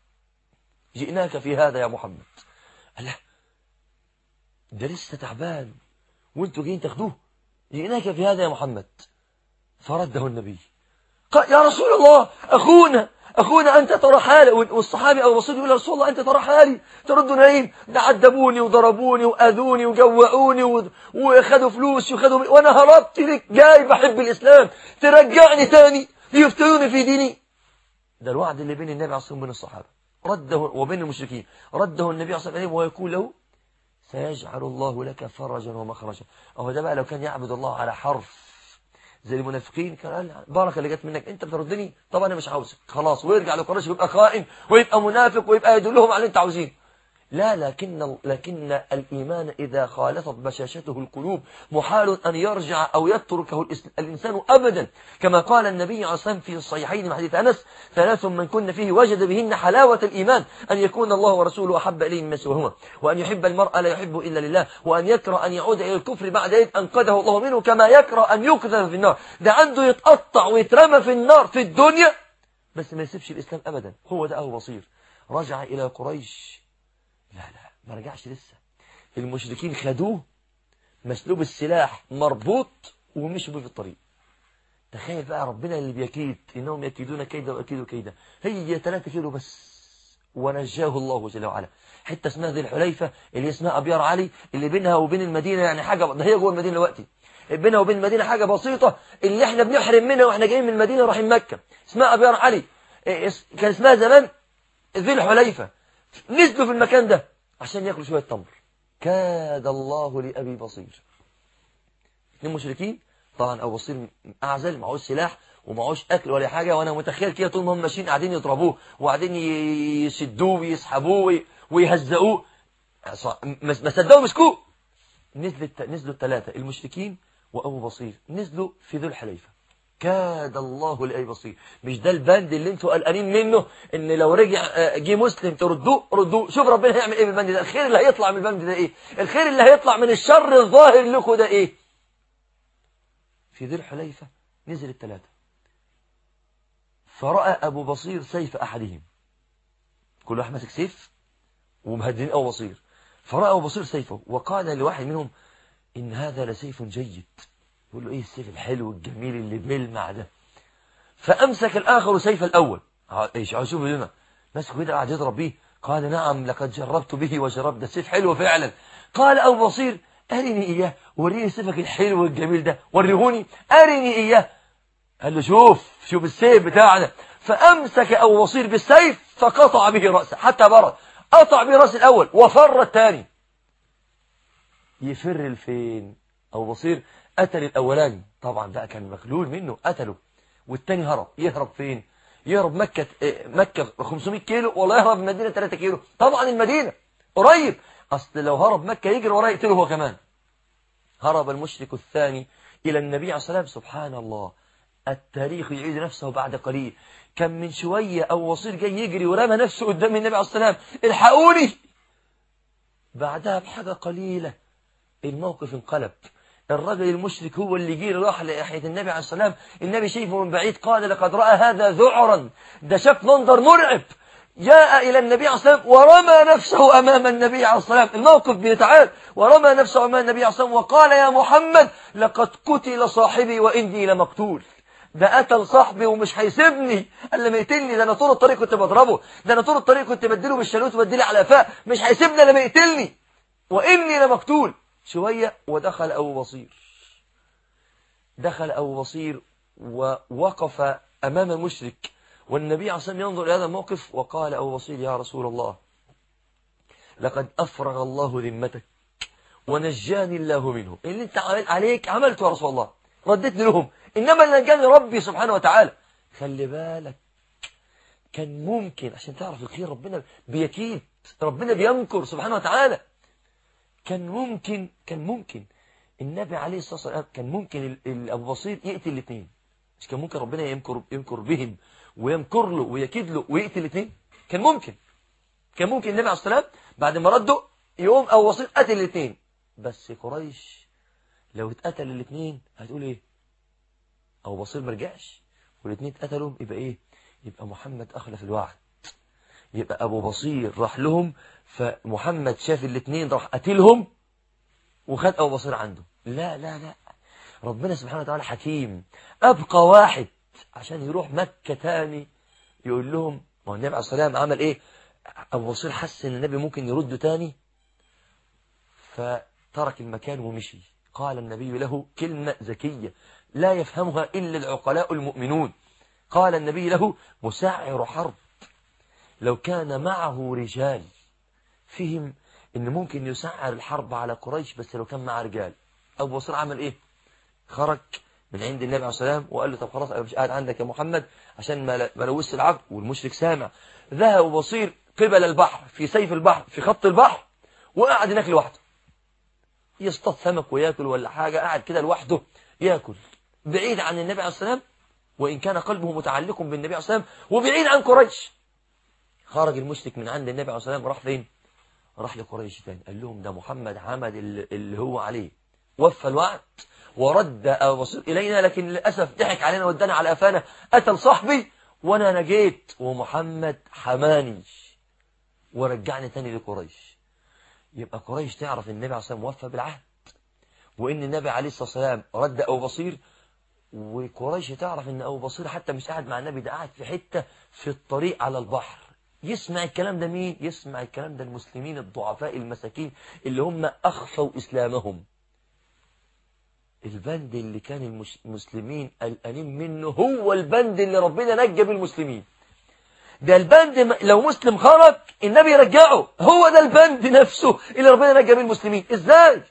جئناك في هذا يا محمد الله ده لسه تعبان وانتوا جايين تاخدوه جئناك في هذا يا محمد فرده النبي قال يا رسول الله أخونا أخونا أنت ترى حالي والصحابي أو بصير يقول يا رسول الله أنت ترى حالي تردوا نايم ده عذبوني وضربوني وأذوني وجوعوني وخدوا فلوس وخدوا وأنا هربت لك جاي بحب الإسلام ترجعني تاني ليفتنوني في ديني ده الوعد اللي بين النبي عليه الصلاة والسلام وبين الصحابة رده وبين المشركين رده النبي عليه الصلاة والسلام ويقول له سيجعل الله لك فرجا ومخرجا أهو ده بقى لو كان يعبد الله على حرف زي المنافقين كان قال بركة اللي جت منك انت بتردني طب انا مش عاوزك خلاص ويرجع لقريش ويبقى خائن ويبقى منافق ويبقى يدلهم على اللي انت عاوزين لا لكن لكن الإيمان إذا خالطت بشاشته القلوب محال أن يرجع أو يتركه الإنسان أبدا كما قال النبي عليه الصلاة في الصحيحين من حديث أنس ثلاث من كن فيه وجد بهن حلاوة الإيمان أن يكون الله ورسوله أحب إليه مما سواهما وأن يحب المرء لا يحب إلا لله وأن يكره أن يعود إلى الكفر بعد إذ أنقذه الله منه كما يكره أن يقذف في النار ده عنده يتقطع ويترمى في النار في الدنيا بس ما يسيبش الإسلام أبدا هو ده أهو بصير رجع إلى قريش لا لا ما رجعش لسه المشركين خدوه مسلوب السلاح مربوط ومشوا بيه في الطريق تخيل بقى ربنا اللي بيكيد إنهم يكيدون كيدا وأكيدوا كيدا هي 3 كيلو بس ونجاه الله جل وعلا حتة اسمها ذي الحليفة اللي اسمها أبيار علي اللي بينها وبين المدينة يعني حاجة ده هي جوه المدينة دلوقتي بينها وبين المدينة حاجة بسيطة اللي احنا بنحرم منها واحنا جايين من المدينة رايحين مكة اسمها أبيار علي كان اسمها زمان ذي الحليفة نزلوا في المكان ده عشان ياكلوا شوية تمر كاد الله لأبي بصير اثنين مشركين طبعا أبو بصير أعزل معهوش سلاح ومعهوش أكل ولا حاجة وأنا متخيل كده طول ما هم ماشيين قاعدين يضربوه وقاعدين يشدوه ويسحبوه ويهزقوه ما صدقوا مسكوه نزلت نزلوا الثلاثة المشركين وأبو بصير نزلوا في ذو الحليفة كاد الله لأي بصير مش ده البند اللي انتوا قلقانين منه ان لو رجع جه مسلم تردوه ردوه شوف ربنا هيعمل ايه بالبند ده الخير اللي هيطلع من البند ده ايه الخير اللي هيطلع من الشر الظاهر لكم ده ايه في ذي الحليفة نزل الثلاثة فرأى أبو بصير سيف أحدهم كل واحد ماسك سيف ومهددين أبو بصير فرأى أبو بصير سيفه وقال لواحد منهم إن هذا لسيف جيد يقول له إيه السيف الحلو الجميل اللي بيلمع ده فأمسك الآخر سيف الأول إيش شوفوا هنا مسكه كده قاعد يضرب بيه قال نعم لقد جربت به وجربت ده سيف حلو فعلا قال أبو بصير أرني إياه وريني سيفك الحلو والجميل ده وريهوني أرني إياه قال له شوف شوف السيف بتاعنا فأمسك أبو بصير بالسيف فقطع به رأسه حتى برد قطع به رأس الأول وفر الثاني يفر الفين أبو بصير قتل الأولاني طبعا ده كان مخلول منه قتله والتاني هرب يهرب فين يهرب مكة مكة 500 كيلو ولا يهرب المدينة 3 كيلو طبعا المدينة قريب أصل لو هرب مكة يجري وراه يقتله هو كمان هرب المشرك الثاني إلى النبي عليه الصلاة والسلام سبحان الله التاريخ يعيد نفسه بعد قليل كم من شوية أو وصير جاي يجري ورمى نفسه قدام النبي عليه الصلاة والسلام الحقوني بعدها بحاجة قليلة الموقف انقلب الرجل المشرك هو اللي جه راح لناحيه النبي عليه السلام النبي شايفه من بعيد قال لقد راى هذا ذعرا ده شاف منظر مرعب جاء إلى النبي عليه الصلاة والسلام ورمى نفسه أمام النبي عليه الصلاة والسلام الموقف بيتعاد ورمى نفسه أمام النبي عليه الصلاة والسلام وقال يا محمد لقد قتل صاحبي وإني لمقتول ده قتل صاحبي ومش هيسيبني قال لما يقتلني ده انا طول الطريق كنت بضربه ده انا طول الطريق كنت بديله بالشالوت وبديله على قفاه مش هيسيبني لما يقتلني واني لمقتول شويه ودخل ابو بصير دخل ابو بصير ووقف امام المشرك والنبي عليه الصلاه والسلام ينظر الى هذا الموقف وقال ابو بصير يا رسول الله لقد افرغ الله ذمتك ونجاني الله منه اللي انت عليك عملته يا رسول الله رديتني لهم إنما اللي نجاني ربي سبحانه وتعالى خلي بالك كان ممكن عشان تعرف الخير ربنا بيكيد ربنا بيمكر سبحانه وتعالى كان ممكن كان ممكن النبي عليه الصلاة والسلام كان ممكن أبو بصير يقتل الاثنين مش كان ممكن ربنا يمكر يمكر بهم ويمكر له ويكيد له ويقتل الاثنين كان ممكن كان ممكن النبي عليه الصلاة والسلام بعد ما رده يقوم أبو بصير قتل الاثنين بس قريش لو اتقتل الاثنين هتقول ايه أو بصير ما رجعش والاثنين اتقتلوا يبقى إيه يبقى محمد أخلف الوعد يبقى أبو بصير راح لهم فمحمد شاف الاثنين راح قتلهم وخد أبو بصير عنده لا لا لا ربنا سبحانه وتعالى حكيم أبقى واحد عشان يروح مكة تاني يقول لهم ما هو النبي عليه الصلاة والسلام عمل إيه أبو بصير حس إن النبي ممكن يرده تاني فترك المكان ومشي قال النبي له كلمة ذكية لا يفهمها إلا العقلاء المؤمنون قال النبي له مسعر حرب لو كان معه رجال فهم إن ممكن يسعر الحرب على قريش بس لو كان معه رجال أبو بصير عمل إيه خرج من عند النبي عليه الصلاة والسلام وقال له طب خلاص أنا مش قاعد عندك يا محمد عشان ما لوث العقل والمشرك سامع ذهب بصير قبل البحر في سيف البحر في خط البحر وقعد هناك لوحده يصطاد سمك وياكل ولا حاجة قاعد كده لوحده ياكل بعيد عن النبي عليه السلام وإن كان قلبه متعلق بالنبي عليه السلام وبعيد عن قريش خرج المشرك من عند النبي عليه السلام راح فين راح لقريش تاني قال لهم ده محمد عمد اللي هو عليه وفى الوعد ورد أبو بصير إلينا لكن للأسف ضحك علينا ودانا على أفانا قتل صاحبي وأنا نجيت ومحمد حماني ورجعني تاني لقريش يبقى قريش تعرف النبي عليه الصلاة والسلام وفى بالعهد وإن النبي عليه الصلاة والسلام رد أبو بصير وقريش تعرف ان ابو بصير حتى مش قاعد مع النبي ده قاعد في حتة في الطريق على البحر يسمع الكلام ده مين يسمع الكلام ده المسلمين الضعفاء المساكين اللي هم اخفوا اسلامهم البند اللي كان المسلمين قلقانين منه هو البند اللي ربنا نجى بالمسلمين ده البند لو مسلم خرج النبي يرجعه هو ده البند نفسه اللي ربنا نجى بالمسلمين ازاي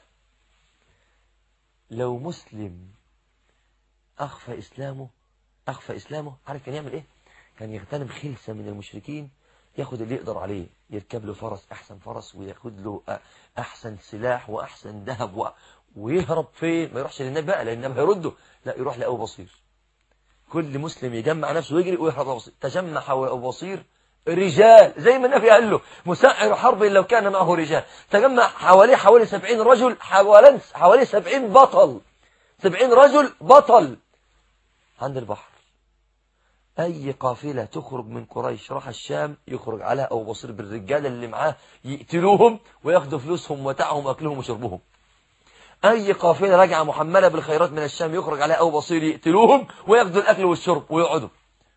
لو مسلم أخفى إسلامه أخفى إسلامه عارف كان يعمل إيه كان يغتنم خلسة من المشركين ياخد اللي يقدر عليه يركب له فرس أحسن فرس وياخد له أحسن سلاح وأحسن ذهب و... ويهرب فين ما يروحش للنبي بقى لأن النبي هيرده لا يروح لأبو بصير كل مسلم يجمع نفسه ويجري ويهرب أبو بصير تجمع حول أبو بصير رجال زي ما النبي قال له مسعر حرب لو كان معه رجال تجمع حواليه حوالي سبعين رجل حوالي حوالي سبعين بطل سبعين رجل بطل عند البحر أي قافلة تخرج من قريش راح الشام يخرج عليها أو بصير بالرجال اللي معاه يقتلوهم وياخدوا فلوسهم ومتاعهم وأكلهم وشربهم أي قافلة راجعة محملة بالخيرات من الشام يخرج عليها أو بصير يقتلوهم وياخدوا الأكل والشرب ويقعدوا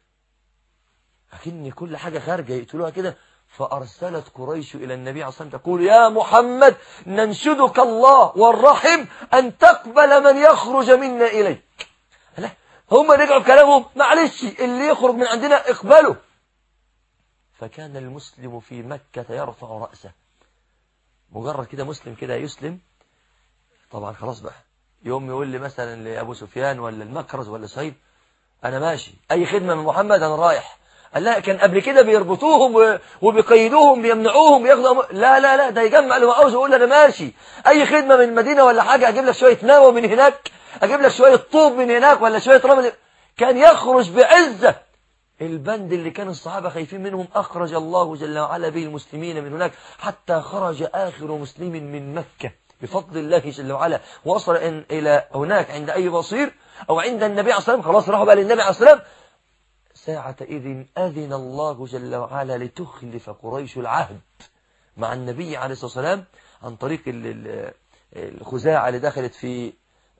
لكن كل حاجة خارجة يقتلوها كده فأرسلت قريش إلى النبي عليه الصلاة والسلام تقول يا محمد ننشدك الله والرحم أن تقبل من يخرج منا إليك لا هم رجعوا بكلامهم معلش اللي يخرج من عندنا اقبله فكان المسلم في مكة يرفع رأسه مجرد كده مسلم كده يسلم طبعا خلاص بقى يوم يقول لي مثلا لأبو سفيان ولا المكرز ولا سعيد أنا ماشي أي خدمة من محمد أنا رايح قال لا كان قبل كده بيربطوهم وبيقيدوهم بيمنعوهم بياخدوا لا لا لا ده يجمع اللي عاوز يقول انا ماشي اي خدمه من المدينه ولا حاجه اجيب لك شويه نوى من هناك اجيب لك شويه طوب من هناك ولا شويه رمل كان يخرج بعزه البند اللي كان الصحابه خايفين منهم اخرج الله جل وعلا به المسلمين من هناك حتى خرج اخر مسلم من مكه بفضل الله جل وعلا وصل إن الى هناك عند اي بصير او عند النبي عليه الصلاه والسلام خلاص راحوا بقى للنبي عليه الصلاه والسلام ساعة إذ أذن الله جل وعلا لتخلف قريش العهد مع النبي عليه الصلاة والسلام عن طريق الخزاعة اللي دخلت في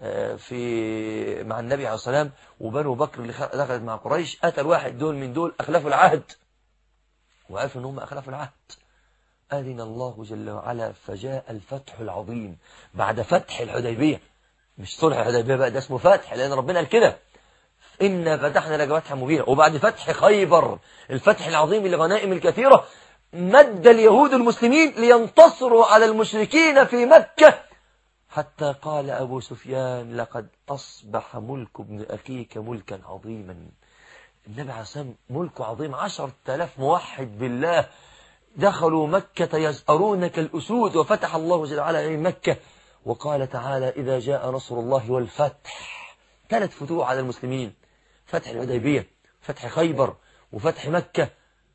في مع النبي عليه الصلاة والسلام وبنو بكر اللي دخلت مع قريش قتل واحد دول من دول أخلفوا العهد وعرفوا أنهم أخلفوا العهد أذن الله جل وعلا فجاء الفتح العظيم بعد فتح الحديبية مش صلح الحديبية بقى ده اسمه فتح لأن ربنا قال كده إنا فتحنا لك فتحا مبينا وبعد فتح خيبر الفتح العظيم لغنائم الكثيرة مد اليهود المسلمين لينتصروا على المشركين في مكة حتى قال أبو سفيان لقد أصبح ملك ابن أخيك ملكا عظيما النبي عليه الصلاة ملك عظيم عشر تلاف موحد بالله دخلوا مكة يزأرون كالأسود وفتح الله جل وعلا عليهم مكة وقال تعالى إذا جاء نصر الله والفتح ثلاث فتوح على المسلمين فتح الحديبية فتح خيبر وفتح مكة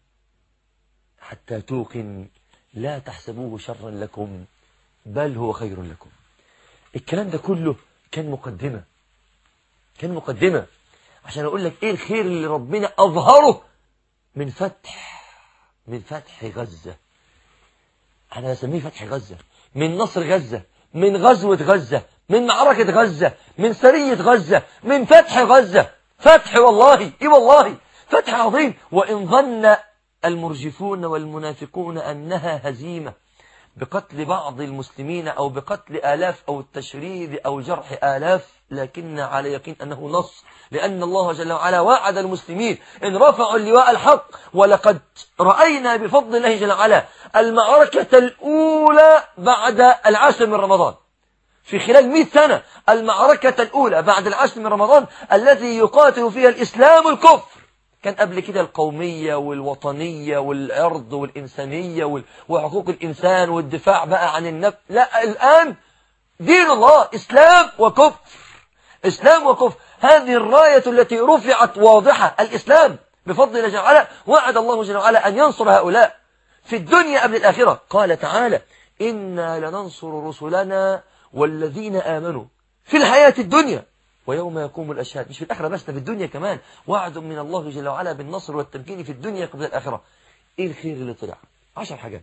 حتى توقن لا تحسبوه شرا لكم بل هو خير لكم الكلام ده كله كان مقدمة كان مقدمة عشان أقول لك إيه الخير اللي ربنا أظهره من فتح من فتح غزة أنا بسميه فتح غزة من نصر غزة من غزوة غزة من معركة غزة من سرية غزة من فتح غزة فتح والله اي والله فتح عظيم وإن ظن المرجفون والمنافقون أنها هزيمة بقتل بعض المسلمين أو بقتل آلاف أو التشريد أو جرح آلاف لكن على يقين أنه نص لأن الله جل وعلا وعد المسلمين إن رفعوا اللواء الحق ولقد رأينا بفضل الله جل وعلا المعركة الأولى بعد العاشر من رمضان في خلال مئة سنة المعركة الأولى بعد العشر من رمضان الذي يقاتل فيها الإسلام الكفر كان قبل كده القومية والوطنية والعرض والإنسانية وحقوق الإنسان والدفاع بقى عن النفس لا الآن دين الله إسلام وكفر إسلام وكفر هذه الراية التي رفعت واضحة الإسلام بفضل الله جل وعلا وعد الله جل وعلا أن ينصر هؤلاء في الدنيا قبل الآخرة قال تعالى إنا لننصر رسلنا والذين آمنوا في الحياة الدنيا ويوم يقوم الأشهاد مش في الآخرة بس في الدنيا كمان وعد من الله جل وعلا بالنصر والتمكين في الدنيا قبل الآخرة إيه الخير اللي طلع عشر حاجات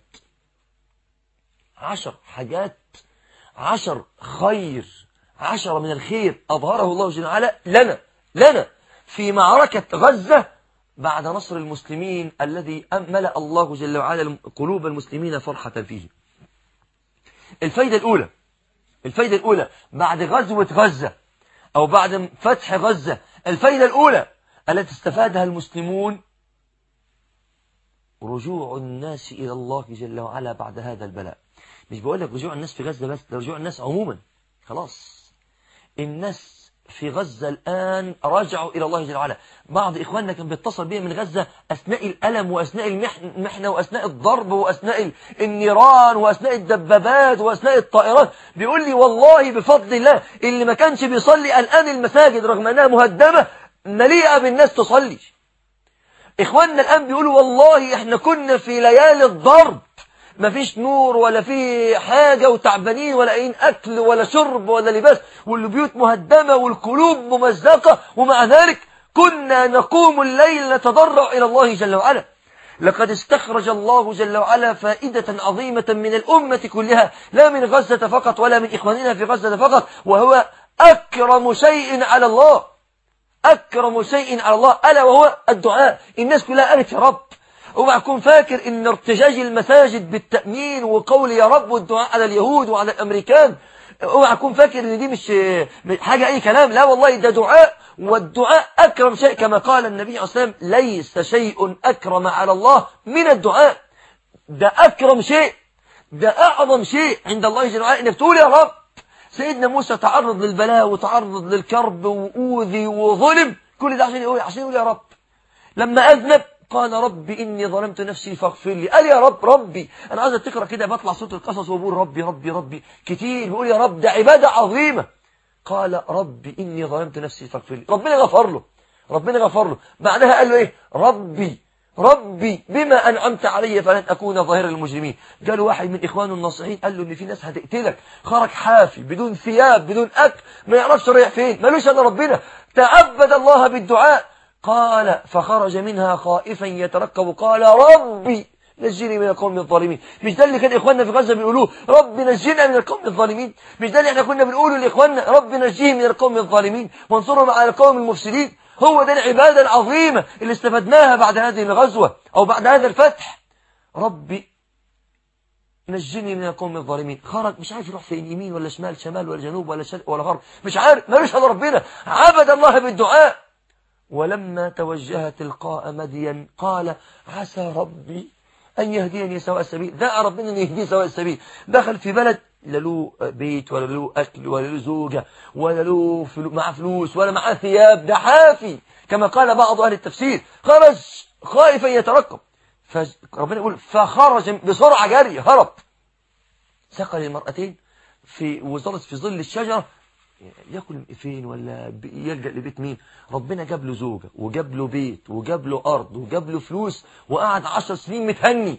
عشر حاجات عشر خير عشر من الخير أظهره الله جل وعلا لنا لنا في معركة غزة بعد نصر المسلمين الذي ملأ الله جل وعلا قلوب المسلمين فرحة فيه الفايدة الأولى الفايدة الأولى بعد غزوة غزة أو بعد فتح غزة الفايدة الأولى التي استفادها المسلمون رجوع الناس إلى الله جل وعلا بعد هذا البلاء مش بقول لك رجوع الناس في غزة بس ده رجوع الناس عموما خلاص الناس في غزة الآن رجعوا إلى الله جل وعلا بعض إخواننا كان بيتصل بي من غزة أثناء الألم وأثناء المحنة وأثناء الضرب وأثناء النيران وأثناء الدبابات وأثناء الطائرات بيقول لي والله بفضل الله اللي ما كانش بيصلي الآن المساجد رغم أنها مهدمة مليئة بالناس تصلي إخواننا الآن بيقولوا والله إحنا كنا في ليالي الضرب ما فيش نور ولا في حاجة وتعبانين ولا أين أكل ولا شرب ولا لباس والبيوت مهدمة والقلوب ممزقة ومع ذلك كنا نقوم الليل نتضرع إلى الله جل وعلا لقد استخرج الله جل وعلا فائدة عظيمة من الأمة كلها لا من غزة فقط ولا من إخواننا في غزة فقط وهو أكرم شيء على الله أكرم شيء على الله ألا وهو الدعاء الناس كلها قالت يا رب اوعى تكون فاكر ان ارتجاج المساجد بالتأمين وقول يا رب والدعاء على اليهود وعلى الأمريكان اوعى تكون فاكر ان دي مش حاجة اي كلام لا والله ده دعاء والدعاء اكرم شيء كما قال النبي عليه الصلاة والسلام ليس شيء اكرم على الله من الدعاء ده اكرم شيء ده اعظم شيء عند الله جل وعلا انك تقول يا رب سيدنا موسى تعرض للبلاء وتعرض للكرب وأوذي وظلم كل ده عشان يقول عشان يقول يا رب لما أذنب قال رب إني ظلمت نفسي فاغفر لي قال يا رب ربي أنا عايز تقرأ كده بطلع صوت القصص وبقول ربي ربي ربي كتير بيقول يا رب ده عبادة عظيمة قال ربي إني ظلمت نفسي فاغفر لي ربنا غفر له ربنا غفر له بعدها قال له إيه ربي ربي بما أنعمت علي فلن أكون ظاهر المجرمين قالوا واحد من إخوانه الناصحين قال له إن في ناس هتقتلك خرج حافي بدون ثياب بدون أكل ما يعرفش رايح فين مالوش أنا ربنا تعبد الله بالدعاء قال فخرج منها خائفا يترقب قال ربي نجيني من القوم الظالمين مش ده اللي كان إخواننا في غزة بيقولوه رب نجينا من القوم الظالمين مش ده اللي احنا كنا بنقوله لإخواننا رب نجيهم من القوم الظالمين وانصرهم على القوم المفسدين هو ده العبادة العظيمة اللي استفدناها بعد هذه الغزوة أو بعد هذا الفتح ربي نجني من القوم الظالمين خرج مش عارف يروح فين يمين ولا شمال شمال ولا جنوب ولا شرق ولا غرب مش عارف ملوش هذا ربنا عبد الله بالدعاء ولما توجه تلقاء مدين قال عسى ربي أن يهديني سواء السبيل دعا ربنا أن يهديه سواء السبيل دخل في بلد لا له بيت ولا له أكل ولا له زوجة ولا له فلو مع فلوس ولا معاه ثياب ده حافي كما قال بعض أهل التفسير خرج خائفا يترقب فربنا يقول فخرج بسرعة جري هرب سقل المرأتين في وظلت في ظل الشجرة ياكل فين ولا يلجأ لبيت مين ربنا جاب له زوجة وجاب له بيت وجاب له أرض وجاب له فلوس وقعد عشر سنين متهني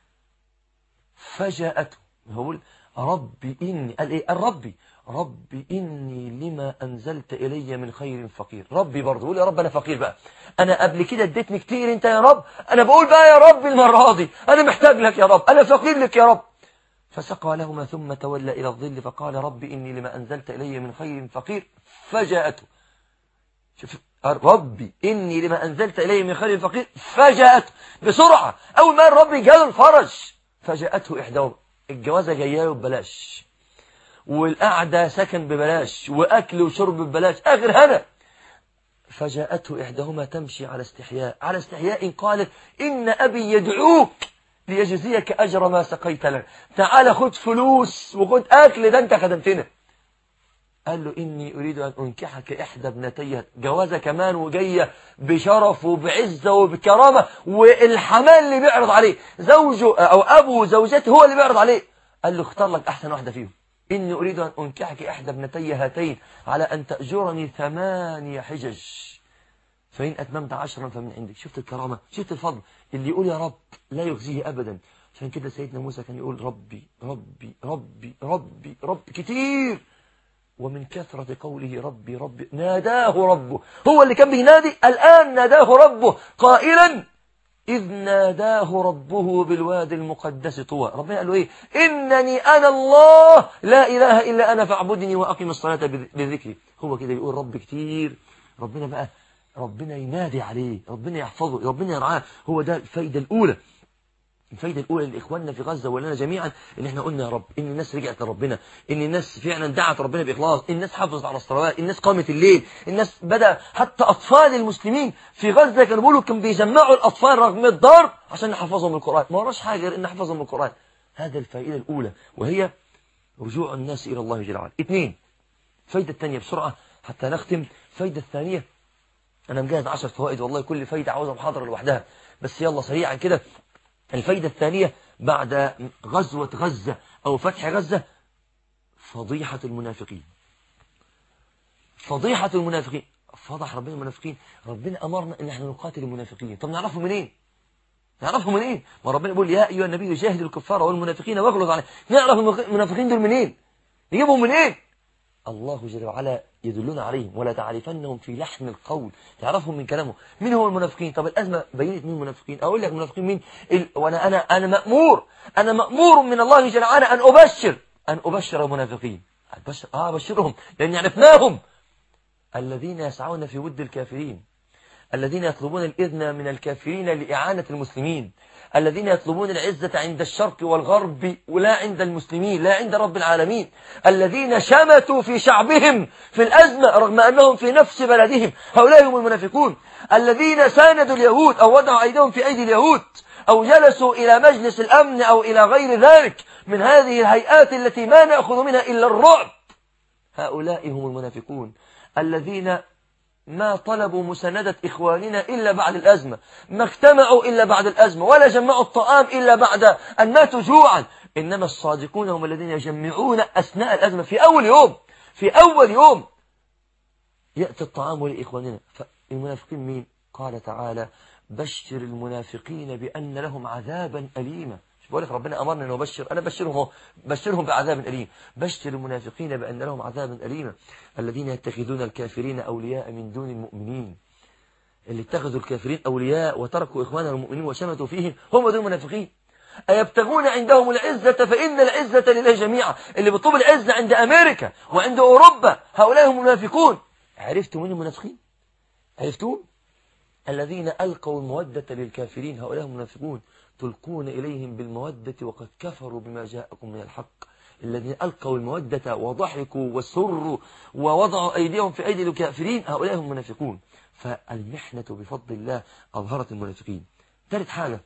فجاءته هقول ربي إني قال إيه قال ربي ربي إني لما أنزلت إلي من خير فقير ربي برضه قول يا رب أنا فقير بقى أنا قبل كده اديتني كتير أنت يا رب أنا بقول بقى يا رب المرة دي أنا محتاج لك يا رب أنا فقير لك يا رب فسقى لهما ثم تولى إلى الظل فقال ربي إني لما أنزلت إلي من خير فقير فجاءته شوف ربي إني لما أنزلت إلي من خير فقير فجاءته بسرعة أول ما ربي جاء الفرج فجاءته إحداهم الجوازة جايه له ببلاش والقعدة سكن ببلاش وأكل وشرب ببلاش آخر هنا فجاءته إحداهما تمشي على استحياء على استحياء قالت إن أبي يدعوك ليجزيك أجر ما سقيت لنا تعال خد فلوس وخد أكل ده أنت خدمتنا قال له إني أريد أن أنكحك إحدى ابنتي جوازة كمان وجاية بشرف وبعزة وبكرامة والحمال اللي بيعرض عليه زوجه أو أبو زوجته هو اللي بيعرض عليه قال له اختار لك أحسن واحدة فيهم إني أريد أن أنكحك إحدى ابنتي هاتين على أن تأجرني ثمانية حجج فإن أتممت عشرا فمن عندك شفت الكرامة شفت الفضل اللي يقول يا رب لا يخزيه أبدا عشان كده سيدنا موسى كان يقول ربي ربي ربي ربي رب كتير ومن كثرة قوله ربي ربي ناداه ربه هو اللي كان بينادي الآن ناداه ربه قائلا إذ ناداه ربه بالوادي المقدس طوى ربنا قال له إيه إنني أنا الله لا إله إلا أنا فاعبدني وأقم الصلاة بذكري هو كده يقول رب كتير ربنا بقى ربنا ينادي عليه ربنا يحفظه ربنا يرعاه هو ده الفايدة الأولى الفايدة الأولى لإخواننا في غزة ولنا جميعا إن إحنا قلنا يا رب إن الناس رجعت لربنا إن الناس فعلا دعت ربنا بإخلاص الناس حافظت على الصلوات الناس قامت الليل الناس بدأ حتى أطفال المسلمين في غزة كانوا بيقولوا كانوا بيجمعوا الأطفال رغم الضرب عشان نحفظهم القرآن ما وراش حاجة غير إن نحفظهم القرآن هذا الفائدة الأولى وهي رجوع الناس إلى الله جل وعلا اثنين الفايدة الثانية بسرعة حتى نختم الفايدة الثانية أنا مجهز عشر فوائد والله كل فايدة عاوزة محاضرة لوحدها بس يلا سريعا كده الفايدة الثانية بعد غزوة غزة أو فتح غزة فضيحة المنافقين فضيحة المنافقين فضح ربنا المنافقين ربنا أمرنا أن احنا نقاتل المنافقين طب نعرفهم منين نعرفهم منين ما ربنا يقول يا أيها النبي جاهد الكفار والمنافقين واغلظ عليه نعرف المنافقين دول منين نجيبهم منين الله جل وعلا يدلون عليهم ولا تعرفنهم في لحن القول تعرفهم من كلامه مين هو المنافقين طب الأزمة بينت مين المنافقين أقول لك المنافقين مين ال... وأنا أنا أنا مأمور أنا مأمور من الله جل وعلا أن أبشر أن أبشر المنافقين أبشر آه أبشرهم لأن عرفناهم الذين يسعون في ود الكافرين الذين يطلبون الإذن من الكافرين لإعانة المسلمين الذين يطلبون العزة عند الشرق والغرب ولا عند المسلمين لا عند رب العالمين الذين شمتوا في شعبهم في الأزمة رغم أنهم في نفس بلدهم هؤلاء هم المنافقون الذين ساندوا اليهود أو وضعوا أيديهم في أيدي اليهود أو جلسوا إلى مجلس الأمن أو إلى غير ذلك من هذه الهيئات التي ما نأخذ منها إلا الرعب هؤلاء هم المنافقون الذين ما طلبوا مساندة إخواننا إلا بعد الأزمة ما اجتمعوا إلا بعد الأزمة ولا جمعوا الطعام إلا بعد أن ماتوا جوعا إنما الصادقون هم الذين يجمعون أثناء الأزمة في أول يوم في أول يوم يأتي الطعام لإخواننا فالمنافقين مين قال تعالى بشر المنافقين بأن لهم عذابا أليما بقول لك ربنا أمرنا أن نبشر أنا بشرهم بشرهم بعذاب أليم بشر المنافقين بأن لهم عذابا أليما الذين يتخذون الكافرين أولياء من دون المؤمنين اللي اتخذوا الكافرين أولياء وتركوا إخوانهم المؤمنين وشمتوا فيهم هم دول المنافقين أيبتغون عندهم العزة فإن العزة لله جميعا اللي بيطلب العزة عند أمريكا وعند أوروبا هؤلاء هم المنافقون عرفتوا من المنافقين عرفتوا الذين ألقوا المودة للكافرين هؤلاء هم المنافقون تلقون إليهم بالمودة وقد كفروا بما جاءكم من الحق الذين ألقوا المودة وضحكوا وسروا ووضعوا أيديهم في أيدي الكافرين هؤلاء هم المنافقون فالمحنة بفضل الله أظهرت المنافقين ثالث حاجة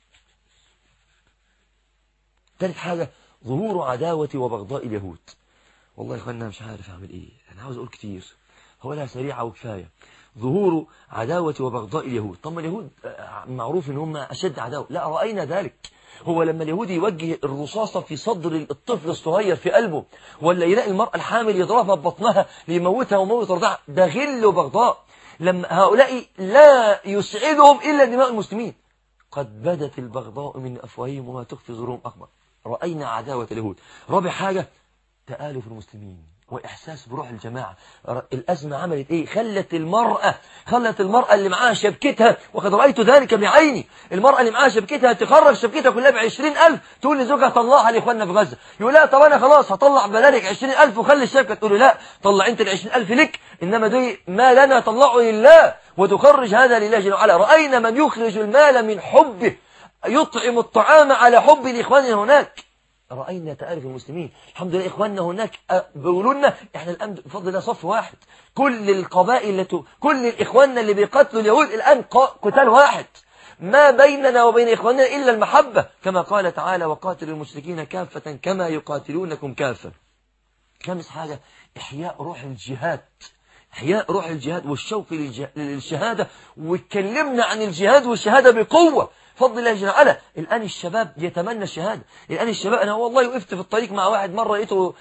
ثالث حاجة ظهور عداوة وبغضاء اليهود والله يا اخوانا مش عارف اعمل ايه انا عاوز اقول كتير هو لها سريعة وكفاية ظهور عداوة وبغضاء اليهود طب اليهود معروف ان هم اشد عداوة لا رأينا ذلك هو لما اليهودي يوجه الرصاصة في صدر الطفل الصغير في قلبه ولا يلاقي المرأة الحامل يضربها ببطنها ليموتها وموت رضاعها ده غل وبغضاء لما هؤلاء لا يسعدهم إلا دماء المسلمين قد بدت البغضاء من أفواههم وما تخفي ظهورهم أخبر رأينا عداوة اليهود رابع حاجة تآلف المسلمين وإحساس بروح الجماعة الأزمة عملت إيه خلت المرأة خلت المرأة اللي معاها شبكتها وقد رأيت ذلك بعيني المرأة اللي معاها شبكتها تخرج شبكتها كلها بعشرين ألف تقول لزوجها طلعها لإخواننا في غزة يقول لا طب أنا خلاص هطلع بلالك عشرين ألف وخلي الشبكة تقول له لا طلع أنت العشرين ألف لك إنما دي ما لنا طلعه لله وتخرج هذا لله جل وعلا رأينا من يخرج المال من حبه يطعم الطعام على حب لإخواننا هناك رأينا تآلف المسلمين الحمد لله إخواننا هناك بيقولوا لنا إحنا الآن بفضل الله صف واحد كل القبائل اللي كل الإخواننا اللي بيقتلوا اليهود الآن قتال واحد ما بيننا وبين إخواننا إلا المحبة كما قال تعالى وقاتل المشركين كافة كما يقاتلونكم كافة خامس حاجة إحياء روح الجهاد إحياء روح الجهاد والشوق للشهادة واتكلمنا عن الجهاد والشهادة بقوة فضل الله جل وعلا الآن الشباب يتمنى الشهادة الآن الشباب أنا والله وقفت في الطريق مع واحد مرة لقيته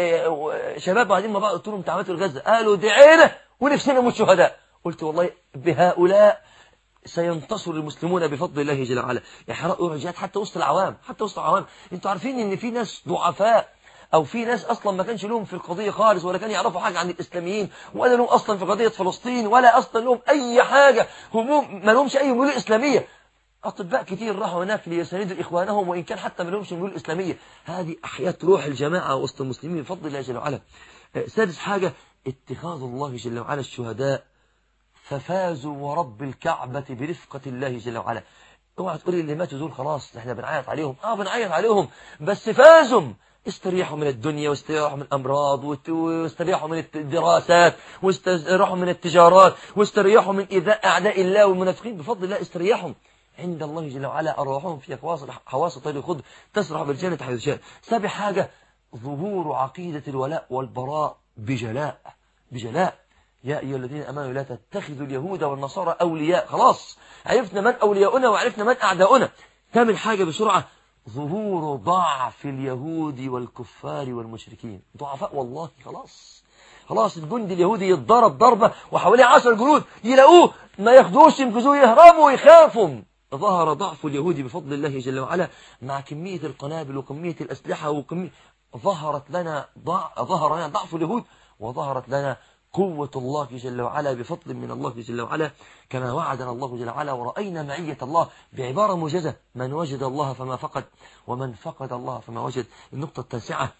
شباب قاعدين مع بعض قلت لهم تعبتوا الغزة قالوا دعينا ونفسنا نموت شهداء قلت والله بهؤلاء سينتصر المسلمون بفضل الله جل وعلا يحرقوا الرجال حتى وسط العوام حتى وسط العوام انتوا عارفين ان في ناس ضعفاء او في ناس اصلا ما كانش لهم في القضية خالص ولا كانوا يعرفوا حاجة عن الاسلاميين ولا لهم اصلا في قضية فلسطين ولا اصلا لهم اي حاجة هموم ما لهمش اي ميول اسلامية أطباء كتير راحوا هناك ليساندوا إخوانهم وإن كان حتى ما لهمش ميول إسلامية هذه أحيات روح الجماعة وسط المسلمين بفضل الله جل وعلا سادس حاجة اتخاذ الله جل وعلا الشهداء ففازوا ورب الكعبة برفقة الله جل وعلا اوعى تقولي اللي ماتوا دول خلاص احنا بنعيط عليهم اه بنعيط عليهم بس فازوا استريحوا من الدنيا واستريحوا من الأمراض واستريحوا من الدراسات واستريحوا من التجارات واستريحوا من إيذاء أعداء الله والمنافقين بفضل الله استريحوا عند الله جل وعلا أرواحهم في أكواس حواس طير الخضر تسرح بالجنة حيث شاء سابع حاجة ظهور عقيدة الولاء والبراء بجلاء بجلاء يا أيها الذين أمنوا لا تتخذوا اليهود والنصارى أولياء خلاص عرفنا من أولياؤنا وعرفنا من أعداؤنا ثامن حاجة بسرعة ظهور ضعف اليهود والكفار والمشركين ضعفاء والله خلاص خلاص الجندي اليهودي يتضرب ضربة وحواليه عشر جنود يلاقوه ما ياخدوش ينقذوه يهربوا يخافوا ظهر ضعف اليهود بفضل الله جل وعلا مع كمية القنابل وكمية الأسلحة وكمية ظهرت لنا ضع... ظهر لنا ضعف اليهود وظهرت لنا قوة الله جل وعلا بفضل من الله جل وعلا كما وعدنا الله جل وعلا ورأينا معية الله بعبارة موجزة من وجد الله فما فقد ومن فقد الله فما وجد النقطة التاسعة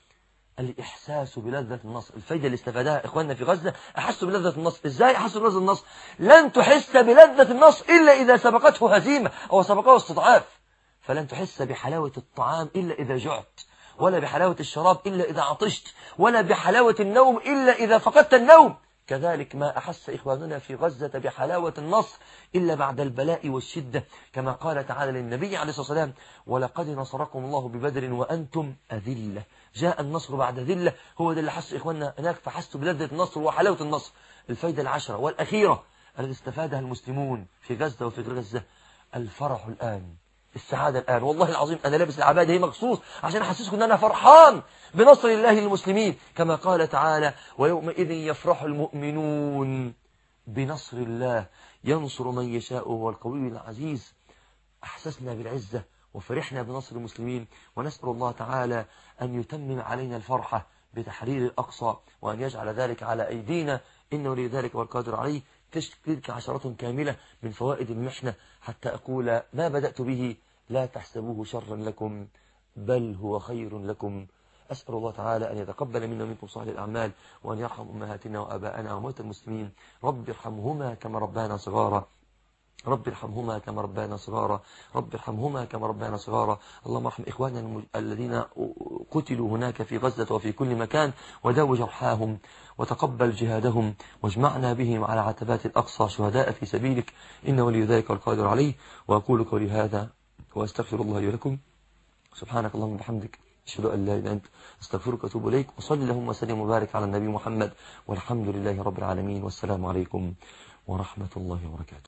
الإحساس بلذة النصر الفايدة اللي استفادها إخواننا في غزة أحسوا بلذة النصر إزاي أحسوا بلذة النصر لن تحس بلذة النصر إلا إذا سبقته هزيمة أو سبقه استضعاف فلن تحس بحلاوة الطعام إلا إذا جعت ولا بحلاوة الشراب إلا إذا عطشت ولا بحلاوة النوم إلا إذا فقدت النوم كذلك ما أحس إخواننا في غزة بحلاوة النصر إلا بعد البلاء والشدة كما قال تعالى للنبي عليه الصلاة والسلام ولقد نصركم الله ببدر وأنتم أذلة جاء النصر بعد ذلة هو ده اللي حس إخواننا هناك فحسوا بلذة النصر وحلاوة النصر الفايدة العشرة والأخيرة التي استفادها المسلمون في غزة وفي غزة الفرح الآن السعادة الآن والله العظيم أنا لابس العبادة هي مخصوص عشان أحسسكم أن أنا فرحان بنصر الله للمسلمين كما قال تعالى ويومئذ يفرح المؤمنون بنصر الله ينصر من يشاء وهو القوي العزيز أحسسنا بالعزة وفرحنا بنصر المسلمين ونسأل الله تعالى أن يتمم علينا الفرحة بتحرير الأقصى وأن يجعل ذلك على أيدينا إنه لذلك والقادر عليه تلك عشرة كاملة من فوائد المحنة حتى أقول ما بدأت به لا تحسبوه شرا لكم بل هو خير لكم أسأل الله تعالى أن يتقبل منا ومنكم صالح الأعمال وأن يرحم أمهاتنا وأباءنا وموتى المسلمين رب ارحمهما كما ربانا صغارا رب ارحمهما كما ربانا صغارا رب ارحمهما كما ربانا صغارا اللهم ارحم إخواننا الذين قتلوا هناك في غزة وفي كل مكان وداو جرحاهم وتقبل جهادهم واجمعنا بهم على عتبات الأقصى شهداء في سبيلك إن ولي ذلك القادر عليه وأقول قولي هذا وأستغفر الله لي ولكم سبحانك اللهم وبحمدك أشهد أن لا إله إلا أنت أستغفرك وأتوب إليك وصلي اللهم وسلم وبارك على النبي محمد والحمد لله رب العالمين والسلام عليكم ورحمة الله وبركاته